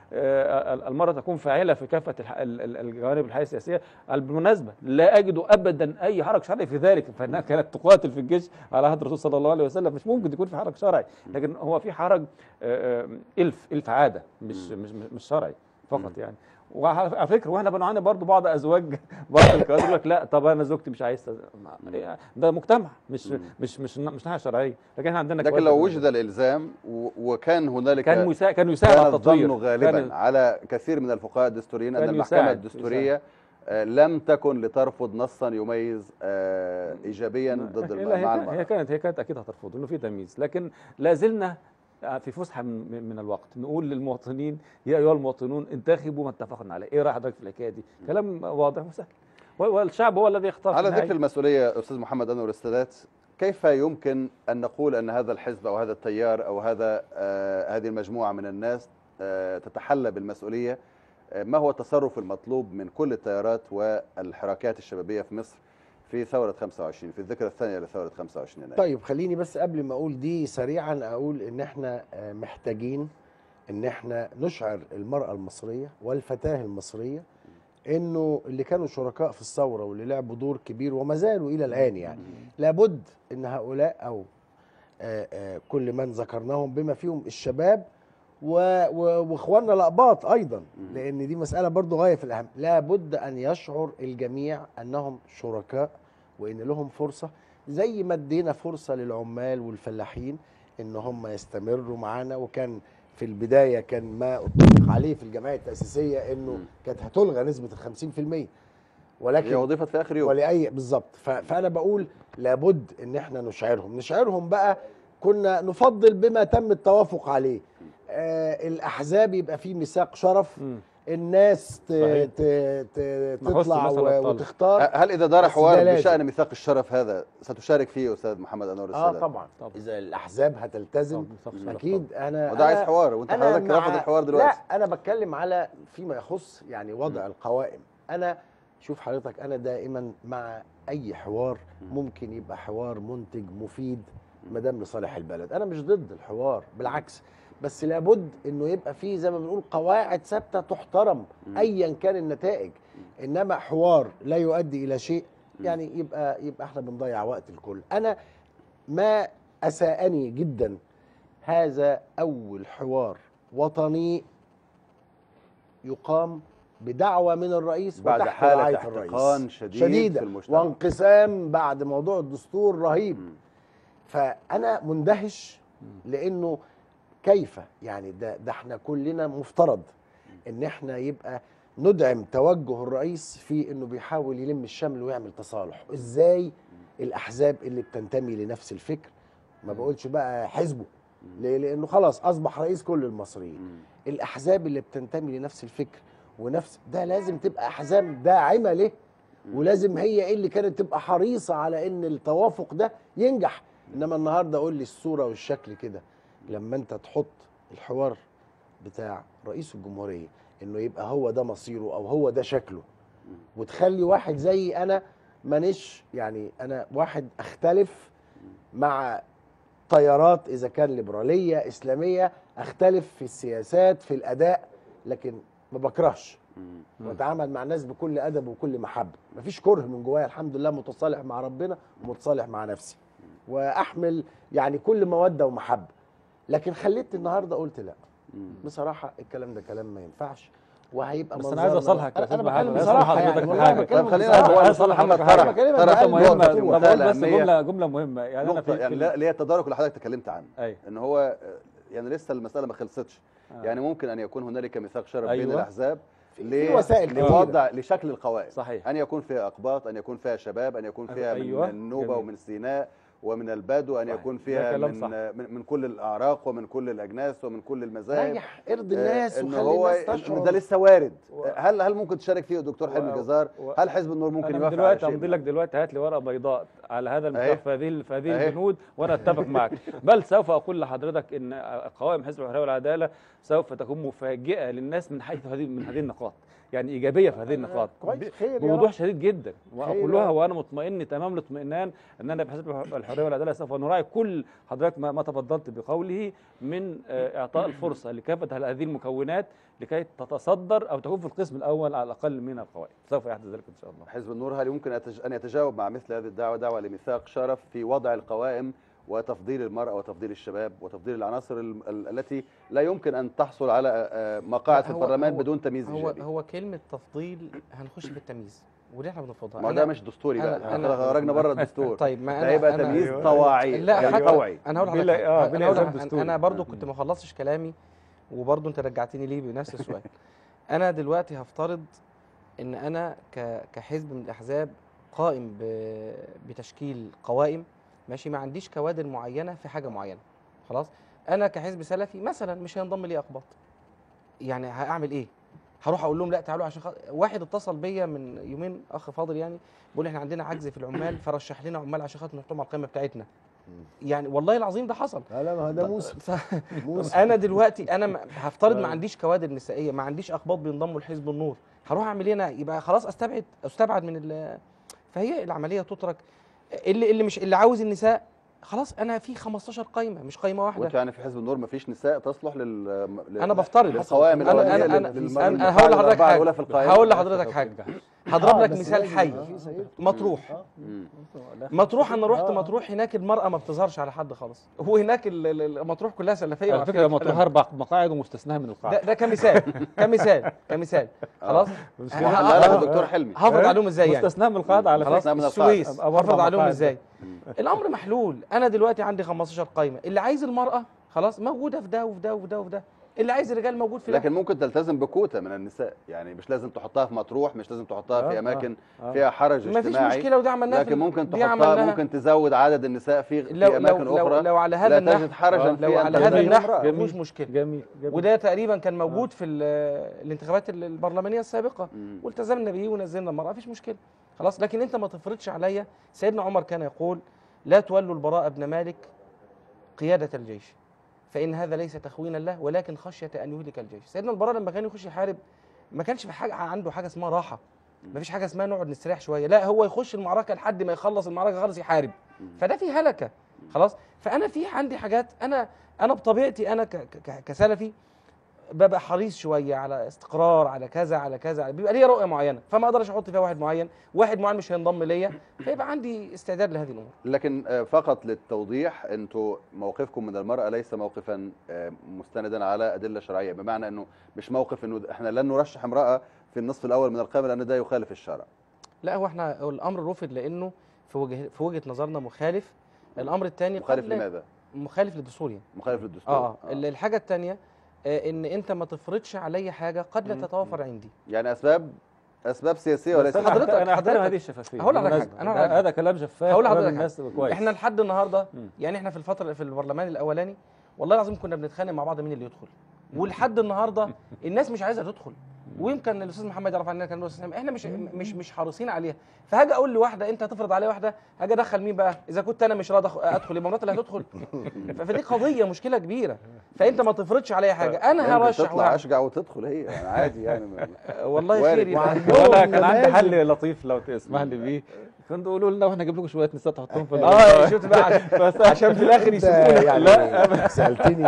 [SPEAKER 3] آه، ال- المرأة تكون فاعلة في كافة الح- ال- ال- الجوانب الحياة السياسية بالمناسبة لا أجد أبدا أي حرج شرعي في ذلك فإنها كانت تقاتل في الجيش على عهد الرسول صلى الله عليه وسلم مش ممكن يكون في حرج شرعي لكن هو في حرج آه، آه، إلف إلف عادة مش مش مش مش شرعي فقط يعني وعلى على فكره واحنا بنعاني برضو بعض ازواج بعض الكوادر يقول لك لا طب انا زوجتي مش عايزه ما- ده مجتمع مش مش مش مش ناحيه شرعيه لكن احنا عندنا
[SPEAKER 2] لكن
[SPEAKER 3] كوادر-
[SPEAKER 2] لو وجد الالزام و- وكان هنالك
[SPEAKER 3] كان مسا... كان يساعد على
[SPEAKER 2] كان
[SPEAKER 3] التطوير
[SPEAKER 2] الظن غالبا
[SPEAKER 3] كان-
[SPEAKER 2] على كثير من الفقهاء الدستوريين ان
[SPEAKER 3] كان
[SPEAKER 2] المحكمه
[SPEAKER 3] يساعد-
[SPEAKER 2] الدستوريه آه، لم تكن لترفض نصا يميز آه، ايجابيا ضد الم-
[SPEAKER 3] لا، هي,
[SPEAKER 2] مع
[SPEAKER 3] كان-
[SPEAKER 2] المرأة
[SPEAKER 3] هي كانت هي كانت اكيد هترفض انه في تمييز لكن لا زلنا في فسحه من, من الوقت نقول للمواطنين يا ايها المواطنون انتخبوا ما اتفقنا عليه ايه راي حضرتك في الحكايه دي كلام واضح وسهل و- والشعب هو الذي يختار في
[SPEAKER 2] على
[SPEAKER 3] النهاية.
[SPEAKER 2] ذكر المسؤوليه استاذ محمد انور السادات كيف يمكن ان نقول ان هذا الحزب او هذا التيار او هذا آه، هذه المجموعه من الناس آه، تتحلى بالمسؤوليه آه، ما هو التصرف المطلوب من كل التيارات والحركات الشبابيه في مصر في ثوره 25 في الذكرى الثانيه لثوره 25 يناير
[SPEAKER 6] طيب خليني بس قبل ما اقول دي سريعا اقول ان احنا آه، محتاجين ان احنا نشعر المرأة المصرية والفتاة المصرية انه اللي كانوا شركاء في الثورة واللي لعبوا دور كبير وما زالوا الى الان يعني لابد ان هؤلاء او آه، آه، كل من ذكرناهم بما فيهم الشباب و- و- واخواننا الاقباط ايضا لان دي مساله برضو غايه في الاهم لابد ان يشعر الجميع انهم شركاء وان لهم فرصه زي ما ادينا فرصه للعمال والفلاحين ان هم يستمروا معانا وكان في البدايه كان ما اتفق عليه في الجمعيه التاسيسيه انه
[SPEAKER 2] مم.
[SPEAKER 6] كانت هتلغى نسبه ال 50% ولكن
[SPEAKER 2] هي وظيفه في اخر يوم
[SPEAKER 6] ولاي بالظبط ف- فانا بقول لابد ان احنا نشعرهم نشعرهم بقى كنا نفضل بما تم التوافق عليه آه الاحزاب يبقى فيه ميثاق شرف
[SPEAKER 3] مم.
[SPEAKER 6] الناس ت...
[SPEAKER 3] صحيح.
[SPEAKER 6] ت... ت...
[SPEAKER 3] نحث
[SPEAKER 6] تطلع
[SPEAKER 3] مثل
[SPEAKER 6] و...
[SPEAKER 3] الطلب.
[SPEAKER 6] وتختار
[SPEAKER 2] هل اذا دار
[SPEAKER 6] بس ده
[SPEAKER 2] حوار
[SPEAKER 6] لازم.
[SPEAKER 2] بشان ميثاق الشرف هذا ستشارك فيه استاذ محمد انور
[SPEAKER 6] اه
[SPEAKER 2] السادات
[SPEAKER 6] طبعا
[SPEAKER 3] طبعا.
[SPEAKER 6] اذا الاحزاب هتلتزم
[SPEAKER 3] طبعاً، ميثاق شرف
[SPEAKER 6] اكيد انا
[SPEAKER 2] وده عايز
[SPEAKER 6] أنا-
[SPEAKER 2] حوار وانت
[SPEAKER 6] أنا
[SPEAKER 2] حضرتك
[SPEAKER 6] مع-
[SPEAKER 2] رافض الحوار دلوقتي
[SPEAKER 6] لا انا بتكلم على فيما يخص يعني وضع القوائم انا شوف حضرتك انا دائما مع اي حوار ممكن يبقى حوار منتج مفيد ما دام لصالح البلد انا مش ضد الحوار بالعكس بس لابد انه يبقى فيه زي ما بنقول قواعد ثابته تحترم ايا كان النتائج انما حوار لا يؤدي الى شيء يعني يبقى يبقى احنا بنضيع وقت الكل انا ما اساءني جدا هذا اول حوار وطني يقام بدعوه من الرئيس
[SPEAKER 2] بعد
[SPEAKER 6] وتحت
[SPEAKER 2] حالة
[SPEAKER 6] رعاية
[SPEAKER 2] احتقان شديد
[SPEAKER 6] شديدة
[SPEAKER 2] في المجتمع.
[SPEAKER 6] وانقسام بعد موضوع الدستور رهيب فانا مندهش لانه كيف يعني ده ده احنا كلنا مفترض ان احنا يبقى ندعم توجه الرئيس في انه بيحاول يلم الشمل ويعمل تصالح ازاي الاحزاب اللي بتنتمي لنفس الفكر ما بقولش بقى حزبه ليه؟ لانه خلاص اصبح رئيس كل المصريين الاحزاب اللي بتنتمي لنفس الفكر ونفس ده لازم تبقى احزاب داعمه له ولازم هي اللي كانت تبقى حريصه على ان التوافق ده ينجح انما النهارده قول لي الصوره والشكل كده لما انت تحط الحوار بتاع رئيس الجمهوريه انه يبقى هو ده مصيره او هو ده شكله وتخلي واحد زي انا مانيش يعني انا واحد اختلف مع تيارات اذا كان ليبراليه اسلاميه اختلف في السياسات في الاداء لكن ما بكرهش واتعامل مع الناس بكل ادب وكل محبه مفيش كره من جوايا الحمد لله متصالح مع ربنا ومتصالح مع نفسي واحمل يعني كل موده ومحبه لكن خليت النهارده قلت لا بصراحه الكلام ده كلام ما ينفعش وهيبقى
[SPEAKER 3] بس انا عايز
[SPEAKER 6] منظرنا-
[SPEAKER 3] اصالحك يا
[SPEAKER 6] انا
[SPEAKER 3] استاذ
[SPEAKER 6] أنا
[SPEAKER 3] محمد
[SPEAKER 6] بتكلم
[SPEAKER 3] عايز
[SPEAKER 6] بصراحه
[SPEAKER 3] أصالح
[SPEAKER 6] يعني
[SPEAKER 3] حضرتك
[SPEAKER 6] والله
[SPEAKER 3] بحاجة.
[SPEAKER 6] بتكلم
[SPEAKER 2] طب خلينا
[SPEAKER 6] بصراحة.
[SPEAKER 2] هو
[SPEAKER 3] عايز
[SPEAKER 2] الاستاذ
[SPEAKER 3] أصالح
[SPEAKER 2] محمد
[SPEAKER 3] حضرتك
[SPEAKER 2] طرح
[SPEAKER 3] حاجة.
[SPEAKER 6] بكلمك
[SPEAKER 2] طرح
[SPEAKER 6] بأقل
[SPEAKER 2] نقطة
[SPEAKER 6] نقطة.
[SPEAKER 2] في
[SPEAKER 3] ما
[SPEAKER 2] منتهى
[SPEAKER 3] بقول بس
[SPEAKER 2] الأهمية.
[SPEAKER 3] جمله جمله مهمه يعني انا
[SPEAKER 2] نقطة
[SPEAKER 3] في
[SPEAKER 2] يعني
[SPEAKER 3] في-
[SPEAKER 2] لا- اللي هي التدارك اللي حضرتك تكلمت عنه
[SPEAKER 3] أيوة.
[SPEAKER 2] ان هو يعني لسه المسألة ما خلصتش يعني ممكن ان يكون هنالك ميثاق شرف بين
[SPEAKER 3] أيوة.
[SPEAKER 2] الاحزاب
[SPEAKER 6] في وسائل كتيرة.
[SPEAKER 2] لوضع لشكل القوائم
[SPEAKER 3] صحيح.
[SPEAKER 2] ان يكون فيها اقباط ان يكون فيها شباب ان يكون فيها
[SPEAKER 3] أيوة.
[SPEAKER 2] من النوبه
[SPEAKER 3] جميل.
[SPEAKER 2] ومن سيناء ومن البدو ان
[SPEAKER 3] صحيح.
[SPEAKER 2] يكون
[SPEAKER 3] ده
[SPEAKER 2] فيها
[SPEAKER 3] كلام
[SPEAKER 2] من,
[SPEAKER 3] صح.
[SPEAKER 2] من من كل الاعراق ومن كل الاجناس ومن كل المذاهب
[SPEAKER 6] ريح ارضي الناس
[SPEAKER 2] آه، إن
[SPEAKER 6] وخلي
[SPEAKER 2] هو
[SPEAKER 6] الناس
[SPEAKER 2] إن
[SPEAKER 6] تشعر
[SPEAKER 2] ده لسه وارد
[SPEAKER 3] و-
[SPEAKER 2] هل هل ممكن تشارك فيه الدكتور حلمي
[SPEAKER 3] و-
[SPEAKER 2] جزار
[SPEAKER 3] و-
[SPEAKER 2] هل حزب النور ممكن
[SPEAKER 3] انا
[SPEAKER 2] يوافق على
[SPEAKER 3] دلوقتي
[SPEAKER 2] شيء
[SPEAKER 3] امضي
[SPEAKER 2] من
[SPEAKER 3] لك دلوقتي هات لي ورقه بيضاء على هذا
[SPEAKER 2] أهي.
[SPEAKER 3] الملف في هذه في هذه
[SPEAKER 2] أهي.
[SPEAKER 3] البنود وانا اتفق معك بل سوف اقول لحضرتك ان قوائم حزب الحريه والعداله سوف تكون مفاجئه للناس من حيث هذه من هذه النقاط يعني ايجابيه في هذه النقاط
[SPEAKER 6] كويس،
[SPEAKER 3] ب-
[SPEAKER 6] خير يا
[SPEAKER 3] بوضوح
[SPEAKER 6] رب.
[SPEAKER 3] شديد جدا
[SPEAKER 6] خير
[SPEAKER 3] واقولها
[SPEAKER 6] يا رب.
[SPEAKER 3] وانا مطمئن تمام الاطمئنان اننا بحزب الحريه والعداله سوف نراعي كل حضرتك ما, ما تفضلت بقوله من آه، اعطاء الفرصه لكافه هذه المكونات لكي تتصدر او تكون في القسم الاول على الاقل من القوائم سوف يحدث ذلك ان شاء الله
[SPEAKER 2] حزب النور هل يمكن أتج- أن يتجاوب مع مثل هذه الدعوة دعوة لميثاق شرف في وضع القوائم وتفضيل المرأة وتفضيل الشباب وتفضيل العناصر ال- ال- التي لا يمكن أن تحصل على آه، مقاعد في
[SPEAKER 4] هو-
[SPEAKER 2] البرلمان
[SPEAKER 4] هو-
[SPEAKER 2] بدون تمييز
[SPEAKER 4] هو
[SPEAKER 2] إيجابي
[SPEAKER 4] هو كلمه تفضيل هنخش في التمييز ودي احنا بنرفضها
[SPEAKER 2] ما هو
[SPEAKER 4] أنا-
[SPEAKER 2] ده مش دستوري بقى
[SPEAKER 4] أنا-
[SPEAKER 2] احنا
[SPEAKER 4] أنا-
[SPEAKER 2] خرجنا بره الدستور
[SPEAKER 4] طيب ما
[SPEAKER 2] ده
[SPEAKER 4] انا
[SPEAKER 2] هيبقى
[SPEAKER 4] أنا-
[SPEAKER 2] تمييز
[SPEAKER 3] أيوة.
[SPEAKER 2] طواعي
[SPEAKER 4] لا
[SPEAKER 2] يعني
[SPEAKER 4] حتى
[SPEAKER 2] طوعي
[SPEAKER 4] انا هقول
[SPEAKER 3] بلا-
[SPEAKER 4] لحضرتك
[SPEAKER 3] آه،
[SPEAKER 4] حاجة.
[SPEAKER 3] بلا
[SPEAKER 4] أنا هقول
[SPEAKER 3] إلزام
[SPEAKER 4] لحضرتك-
[SPEAKER 3] دستوري.
[SPEAKER 4] انا برضو
[SPEAKER 3] مم.
[SPEAKER 4] كنت ما خلصتش كلامي وبرضو انت رجعتني ليه بنفس السؤال انا دلوقتي هفترض ان انا ك- كحزب من الاحزاب قائم ب- بتشكيل قوائم ماشي ما عنديش كوادر معينه في حاجه معينه خلاص انا كحزب سلفي مثلا مش هينضم لي اقباط يعني هعمل ايه هروح اقول لهم لا تعالوا عشان خاطر واحد اتصل بيا من يومين اخ فاضل يعني بيقول احنا عندنا عجز في العمال فرشح لنا عمال عشان خاطر نحطهم على القائمه بتاعتنا يعني والله العظيم ده حصل
[SPEAKER 6] لا لا ما هو ده موسم
[SPEAKER 4] ف...
[SPEAKER 6] موسم
[SPEAKER 4] انا دلوقتي انا م- هفترض ما عنديش كوادر نسائيه ما عنديش اقباط بينضموا لحزب النور هروح اعمل ايه انا يبقى خلاص استبعد استبعد من ال... فهي العمليه تترك اللي اللي مش اللي عاوز النساء خلاص انا في 15 قايمه مش قايمه واحده
[SPEAKER 2] وانت يعني في حزب النور ما فيش نساء تصلح لل لل-
[SPEAKER 4] انا بفترض
[SPEAKER 2] للقوائم
[SPEAKER 4] انا
[SPEAKER 2] الأولية
[SPEAKER 4] انا
[SPEAKER 2] لل-
[SPEAKER 4] انا
[SPEAKER 2] للمرة-
[SPEAKER 4] انا
[SPEAKER 2] للمقاعد
[SPEAKER 4] هقول لحضرتك
[SPEAKER 2] الأربعة
[SPEAKER 4] حاجه
[SPEAKER 2] الأولى في القائمة
[SPEAKER 4] هقول لحضرتك حاجه هضرب
[SPEAKER 6] آه،
[SPEAKER 4] لك
[SPEAKER 6] بس
[SPEAKER 4] مثال
[SPEAKER 6] لازم
[SPEAKER 4] حي
[SPEAKER 6] يبقى في سيد.
[SPEAKER 4] مطروح
[SPEAKER 2] مم.
[SPEAKER 4] مطروح انا رحت
[SPEAKER 6] آه.
[SPEAKER 4] مطروح هناك المراه ما بتظهرش على حد خالص هو هناك ال- ال- ال- مطروح كلها سلفيه
[SPEAKER 3] على
[SPEAKER 4] وعارفين
[SPEAKER 3] فكره
[SPEAKER 4] الكلام
[SPEAKER 3] مطروح
[SPEAKER 4] ده.
[SPEAKER 3] اربع مقاعد ومستثناها من
[SPEAKER 4] ده,
[SPEAKER 3] القاعده
[SPEAKER 4] ده كمثال كمثال كمثال خلاص
[SPEAKER 2] في
[SPEAKER 4] ه-
[SPEAKER 2] محلها
[SPEAKER 4] ه-
[SPEAKER 2] الدكتور حلمي
[SPEAKER 4] هفرض عليهم ازاي يعني
[SPEAKER 3] مستثناه من القاعده على
[SPEAKER 4] خلاص
[SPEAKER 3] فكره
[SPEAKER 2] من القاعدة.
[SPEAKER 4] السويس
[SPEAKER 3] أبقى برضه
[SPEAKER 4] هفرض عليهم
[SPEAKER 3] مقاعد.
[SPEAKER 4] ازاي الامر محلول انا دلوقتي عندي 15 قايمه اللي عايز المراه خلاص موجوده في ده وفي ده وفي ده وفي ده اللي عايز الرجال موجود في ده.
[SPEAKER 2] لكن ممكن تلتزم بكوتا من النساء يعني مش لازم تحطها في مطروح مش لازم تحطها في
[SPEAKER 3] آه،
[SPEAKER 2] اماكن
[SPEAKER 3] آه.
[SPEAKER 2] فيها حرج
[SPEAKER 4] ما فيش
[SPEAKER 2] اجتماعي
[SPEAKER 4] مشكله وده عملناها في
[SPEAKER 2] لكن ممكن
[SPEAKER 4] دي
[SPEAKER 2] تحطها
[SPEAKER 4] عملناها.
[SPEAKER 2] ممكن تزود عدد النساء في,
[SPEAKER 4] لو
[SPEAKER 2] في اماكن
[SPEAKER 4] لو
[SPEAKER 2] اخرى
[SPEAKER 4] لو, لو على هذا
[SPEAKER 2] لا تجد
[SPEAKER 4] النحو
[SPEAKER 2] حرجا
[SPEAKER 3] آه،
[SPEAKER 2] في
[SPEAKER 4] لو
[SPEAKER 2] أن
[SPEAKER 4] على هذا
[SPEAKER 2] تزوج
[SPEAKER 4] النحو
[SPEAKER 2] امرأة.
[SPEAKER 3] جميل.
[SPEAKER 4] مش مشكله
[SPEAKER 3] جميل جميل
[SPEAKER 4] وده تقريبا كان موجود في ال- الانتخابات ال- البرلمانيه السابقه
[SPEAKER 2] مم.
[SPEAKER 4] والتزمنا به ونزلنا المراه مفيش مشكله خلاص لكن انت ما تفرضش عليا سيدنا عمر كان يقول لا تولوا البراء بن مالك قياده الجيش فان هذا ليس تخوينا له ولكن خشيه ان يهلك الجيش سيدنا البراء لما كان يخش يحارب ما كانش في حاجه عنده حاجه اسمها راحه ما فيش حاجه اسمها نقعد نستريح شويه لا هو يخش المعركه لحد ما يخلص المعركه خالص يحارب فده في هلكه خلاص فانا في عندي حاجات انا انا بطبيعتي انا ك- ك- كسلفي ببقى حريص شويه على استقرار على كذا على كذا بيبقى ليا رؤيه معينه فما اقدرش احط فيها واحد معين واحد معين مش هينضم ليا فيبقى عندي استعداد لهذه الامور
[SPEAKER 2] لكن آه، فقط للتوضيح انتوا موقفكم من المرأة ليس موقفا آه، مستندا على أدلة شرعية بمعنى انه مش موقف انه احنا لن نرشح امرأة في النصف الأول من القائمة لأن ده يخالف الشرع
[SPEAKER 4] لا هو احنا هو الامر رفض لانه في وجه في وجهه نظرنا مخالف الامر الثاني
[SPEAKER 2] مخالف لماذا؟
[SPEAKER 4] مخالف للدستور يعني
[SPEAKER 2] مخالف للدستور
[SPEAKER 4] اه, آه. الحاجه الثانيه آه ان انت ما تفرضش عليا حاجه قد لا تتوافر عندي
[SPEAKER 2] يعني أسباب أسباب سياسية
[SPEAKER 3] بس
[SPEAKER 2] وليس
[SPEAKER 3] أنا
[SPEAKER 4] حضرتك-
[SPEAKER 3] انا احترم
[SPEAKER 4] حضرتك-
[SPEAKER 3] هذه الشفافيه
[SPEAKER 4] هقول لحضرتك
[SPEAKER 3] بالمناسبة.
[SPEAKER 4] حاجة، أنا هقول لحضرتك
[SPEAKER 3] هذا كلام شفاف
[SPEAKER 4] هقول
[SPEAKER 3] أمام
[SPEAKER 4] لحضرتك
[SPEAKER 3] الناس كويس
[SPEAKER 4] احنا لحد النهارده
[SPEAKER 3] مم.
[SPEAKER 4] يعني احنا في الفتره في البرلمان الاولاني والله العظيم كنا بنتخانق مع بعض مين اللي يدخل ولحد النهارده الناس مش عايزه تدخل ويمكن الاستاذ محمد يعرف عننا كان الاستاذ احنا مش مش مش حريصين عليها فهاجي اقول لواحده انت هتفرض عليا واحده هاجي ادخل مين بقى اذا كنت انا مش راضي أخ- ادخل يبقى مراتي اللي هتدخل ف- فدي قضيه مشكله كبيره فانت ما تفرضش عليا حاجه انا
[SPEAKER 2] يمكن
[SPEAKER 4] هرشح
[SPEAKER 2] تطلع
[SPEAKER 4] واحد.
[SPEAKER 2] أشجع وتدخل هي يعني عادي يعني ما-
[SPEAKER 4] والله
[SPEAKER 2] وارد.
[SPEAKER 4] خير يبقى
[SPEAKER 6] وعندهم
[SPEAKER 3] انا كان عندي
[SPEAKER 6] نماذج-
[SPEAKER 3] حل لطيف لو تسمح لي بيه كنتوا قولوا لنا واحنا نجيب لكم شويه نساء تحطهم في
[SPEAKER 4] اه شفت بقى عشان, عشان في الاخر
[SPEAKER 6] انت
[SPEAKER 4] يسيبونا
[SPEAKER 6] يعني سالتني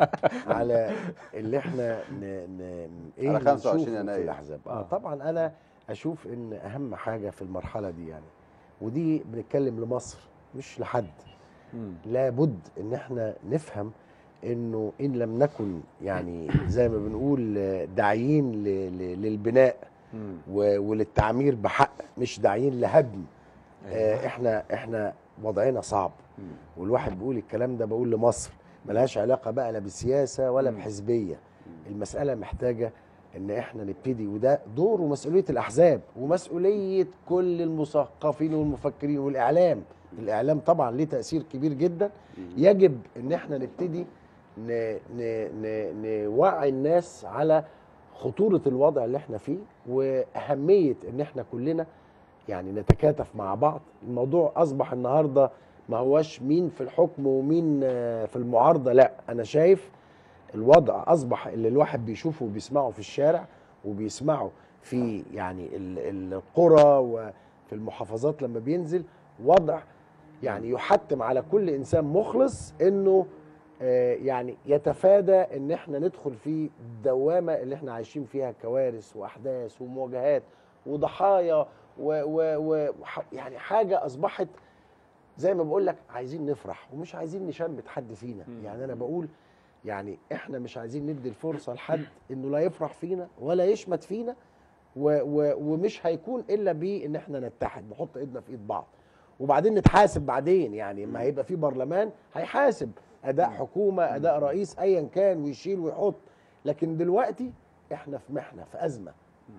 [SPEAKER 6] على اللي احنا ن... ن... ايه
[SPEAKER 2] على
[SPEAKER 6] اللي
[SPEAKER 2] 25
[SPEAKER 6] نشوفه
[SPEAKER 2] يناير.
[SPEAKER 6] في الاحزاب اه طبعا انا اشوف ان اهم حاجه في المرحله دي يعني ودي بنتكلم لمصر مش لحد
[SPEAKER 3] مم.
[SPEAKER 6] لابد ان احنا نفهم انه ان لم نكن يعني زي ما بنقول آه، داعيين ل- ل- للبناء
[SPEAKER 3] مم.
[SPEAKER 6] و- وللتعمير بحق مش داعيين لهدم آه، احنا احنا وضعنا صعب
[SPEAKER 3] مم.
[SPEAKER 6] والواحد بيقول الكلام ده بقول لمصر ملهاش علاقه بقى لا بسياسه ولا
[SPEAKER 3] مم.
[SPEAKER 6] بحزبيه المساله محتاجه ان احنا نبتدي وده دور ومسؤوليه الاحزاب ومسؤوليه كل المثقفين والمفكرين والاعلام الاعلام طبعا ليه تاثير كبير جدا يجب ان احنا نبتدي ن... ن... ن... نوعي الناس على خطوره الوضع اللي احنا فيه واهميه ان احنا كلنا يعني نتكاتف مع بعض الموضوع اصبح النهارده ما هوش مين في الحكم ومين آه، في المعارضه لا انا شايف الوضع اصبح اللي الواحد بيشوفه وبيسمعه في الشارع وبيسمعه في يعني ال- القرى وفي المحافظات لما بينزل وضع يعني يحتم على كل انسان مخلص انه آه، يعني يتفادى ان احنا ندخل في الدوامه اللي احنا عايشين فيها كوارث واحداث ومواجهات وضحايا و و و وح- يعني حاجه اصبحت زي ما بقول لك عايزين نفرح ومش عايزين نشمت حد فينا يعني انا بقول يعني احنا مش عايزين ندي الفرصه لحد انه لا يفرح فينا ولا يشمت فينا و و ومش هيكون الا بان احنا نتحد نحط ايدنا في ايد بعض وبعدين نتحاسب بعدين يعني ما هيبقى في برلمان هيحاسب اداء حكومه اداء رئيس ايا كان ويشيل ويحط لكن دلوقتي احنا في محنه في ازمه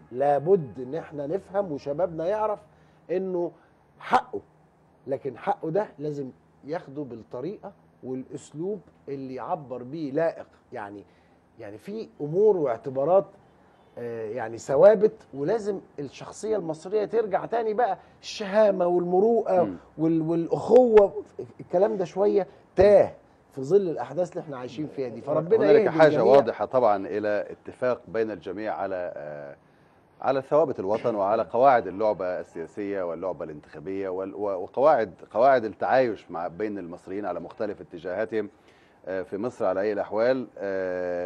[SPEAKER 6] لابد ان احنا نفهم وشبابنا يعرف انه حقه لكن حقه ده لازم ياخده بالطريقه والاسلوب اللي يعبر بيه لائق يعني يعني في امور واعتبارات آه، يعني ثوابت ولازم الشخصيه المصريه ترجع تاني بقى الشهامه والمروءه
[SPEAKER 2] مم.
[SPEAKER 6] وال والاخوه الكلام ده شويه تاه في ظل الاحداث اللي احنا عايشين فيها دي فربنا
[SPEAKER 2] هنالك
[SPEAKER 6] يهدي
[SPEAKER 2] حاجة
[SPEAKER 6] الجميع.
[SPEAKER 2] واضحة طبعا إلى اتفاق بين الجميع على آه، على ثوابت الوطن وعلى قواعد اللعبة السياسية واللعبة الانتخابية وال- و- وقواعد قواعد التعايش مع بين المصريين على مختلف اتجاهاتهم آه، في مصر على أي الأحوال آه،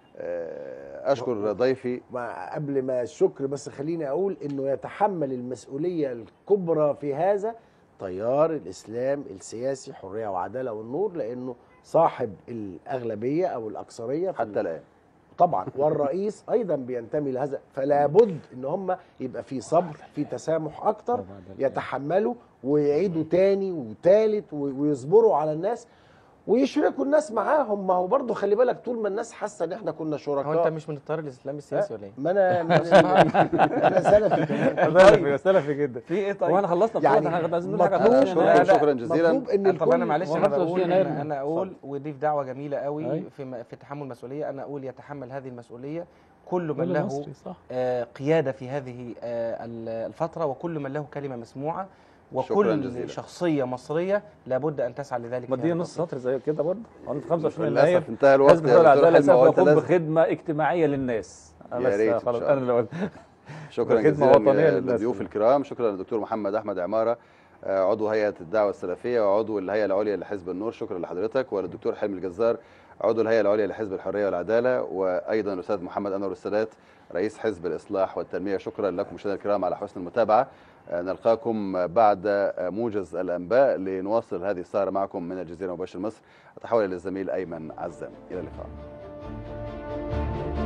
[SPEAKER 2] آه، أشكر ضيفي
[SPEAKER 6] ما قبل ما الشكر بس خليني اقول انه يتحمل المسؤوليه الكبرى في هذا تيار الاسلام السياسي حريه وعداله والنور لانه صاحب الاغلبيه او الاكثريه في
[SPEAKER 2] حتى الآن
[SPEAKER 6] طبعا والرئيس ايضا بينتمي لهذا فلا بد ان هم يبقى في صبر في تسامح اكتر يتحملوا ويعيدوا تاني وتالت و- ويصبروا على الناس ويشركوا الناس معاهم ما هو برضه خلي بالك طول ما الناس حاسه ان احنا كنا
[SPEAKER 4] هو
[SPEAKER 6] شركاء
[SPEAKER 4] انت مش من التيار الاسلامي السياسي ولا ايه؟
[SPEAKER 6] ما انا ما انا انا سلفي كمان
[SPEAKER 3] سلفي سلفي جدا
[SPEAKER 4] في ايه
[SPEAKER 3] هو احنا خلصنا
[SPEAKER 6] يعني
[SPEAKER 3] يعني احنا عايزين نقول حاجه
[SPEAKER 6] مطلوب-
[SPEAKER 3] على
[SPEAKER 2] شكرا
[SPEAKER 3] الشمال.
[SPEAKER 2] شكرا جزيلا
[SPEAKER 6] مطلوب ان
[SPEAKER 4] طب انا
[SPEAKER 6] الكل
[SPEAKER 4] معلش
[SPEAKER 3] هو
[SPEAKER 4] انا
[SPEAKER 3] 25
[SPEAKER 4] بقول
[SPEAKER 3] يناير.
[SPEAKER 4] انا, أنا اقول
[SPEAKER 3] اتفضل.
[SPEAKER 4] ودي في دعوه جميله قوي
[SPEAKER 3] أيوة.
[SPEAKER 4] في م- في تحمل مسؤوليه انا اقول يتحمل هذه المسؤوليه كل من
[SPEAKER 3] كل
[SPEAKER 4] له
[SPEAKER 3] مصري صح
[SPEAKER 4] آه، قياده في هذه آه، ال- الفتره وكل من له كلمه مسموعه
[SPEAKER 2] شكراً
[SPEAKER 4] وكل
[SPEAKER 2] جزيلاً.
[SPEAKER 4] شخصيه مصريه لابد ان تسعى لذلك
[SPEAKER 3] ما
[SPEAKER 4] في
[SPEAKER 3] دي
[SPEAKER 4] هذا
[SPEAKER 3] نص
[SPEAKER 4] الوقت.
[SPEAKER 3] سطر زي كده برضه عند 25 يناير
[SPEAKER 2] للاسف انتهى الوقت
[SPEAKER 3] حزب
[SPEAKER 2] يا
[SPEAKER 3] الحريه
[SPEAKER 2] دكتور
[SPEAKER 3] والعداله
[SPEAKER 2] حلمي
[SPEAKER 3] سوف
[SPEAKER 2] وقلت
[SPEAKER 3] يقوم
[SPEAKER 2] لازم
[SPEAKER 3] بخدمه اجتماعيه للناس
[SPEAKER 2] يا
[SPEAKER 3] بس
[SPEAKER 2] ريت إن
[SPEAKER 3] خلاص
[SPEAKER 2] شاء
[SPEAKER 3] انا اللي قلت
[SPEAKER 2] شكرا
[SPEAKER 3] وخدمة
[SPEAKER 2] جزيلا
[SPEAKER 3] وطنية للناس
[SPEAKER 2] للضيوف
[SPEAKER 3] كلها.
[SPEAKER 2] الكرام شكرا للدكتور محمد احمد عماره آه، عضو هيئه الدعوه السلفيه وعضو الهيئه العليا لحزب النور شكرا لحضرتك وللدكتور حلمي الجزار عضو الهيئه العليا لحزب الحريه والعداله وايضا الاستاذ محمد انور السادات رئيس حزب الاصلاح والتنميه شكرا لكم مشاهدينا الكرام على حسن المتابعه آه، نلقاكم بعد آه، موجز الانباء لنواصل هذه السهره معكم من الجزيره مباشر مصر اتحول الى الزميل ايمن عزام الى اللقاء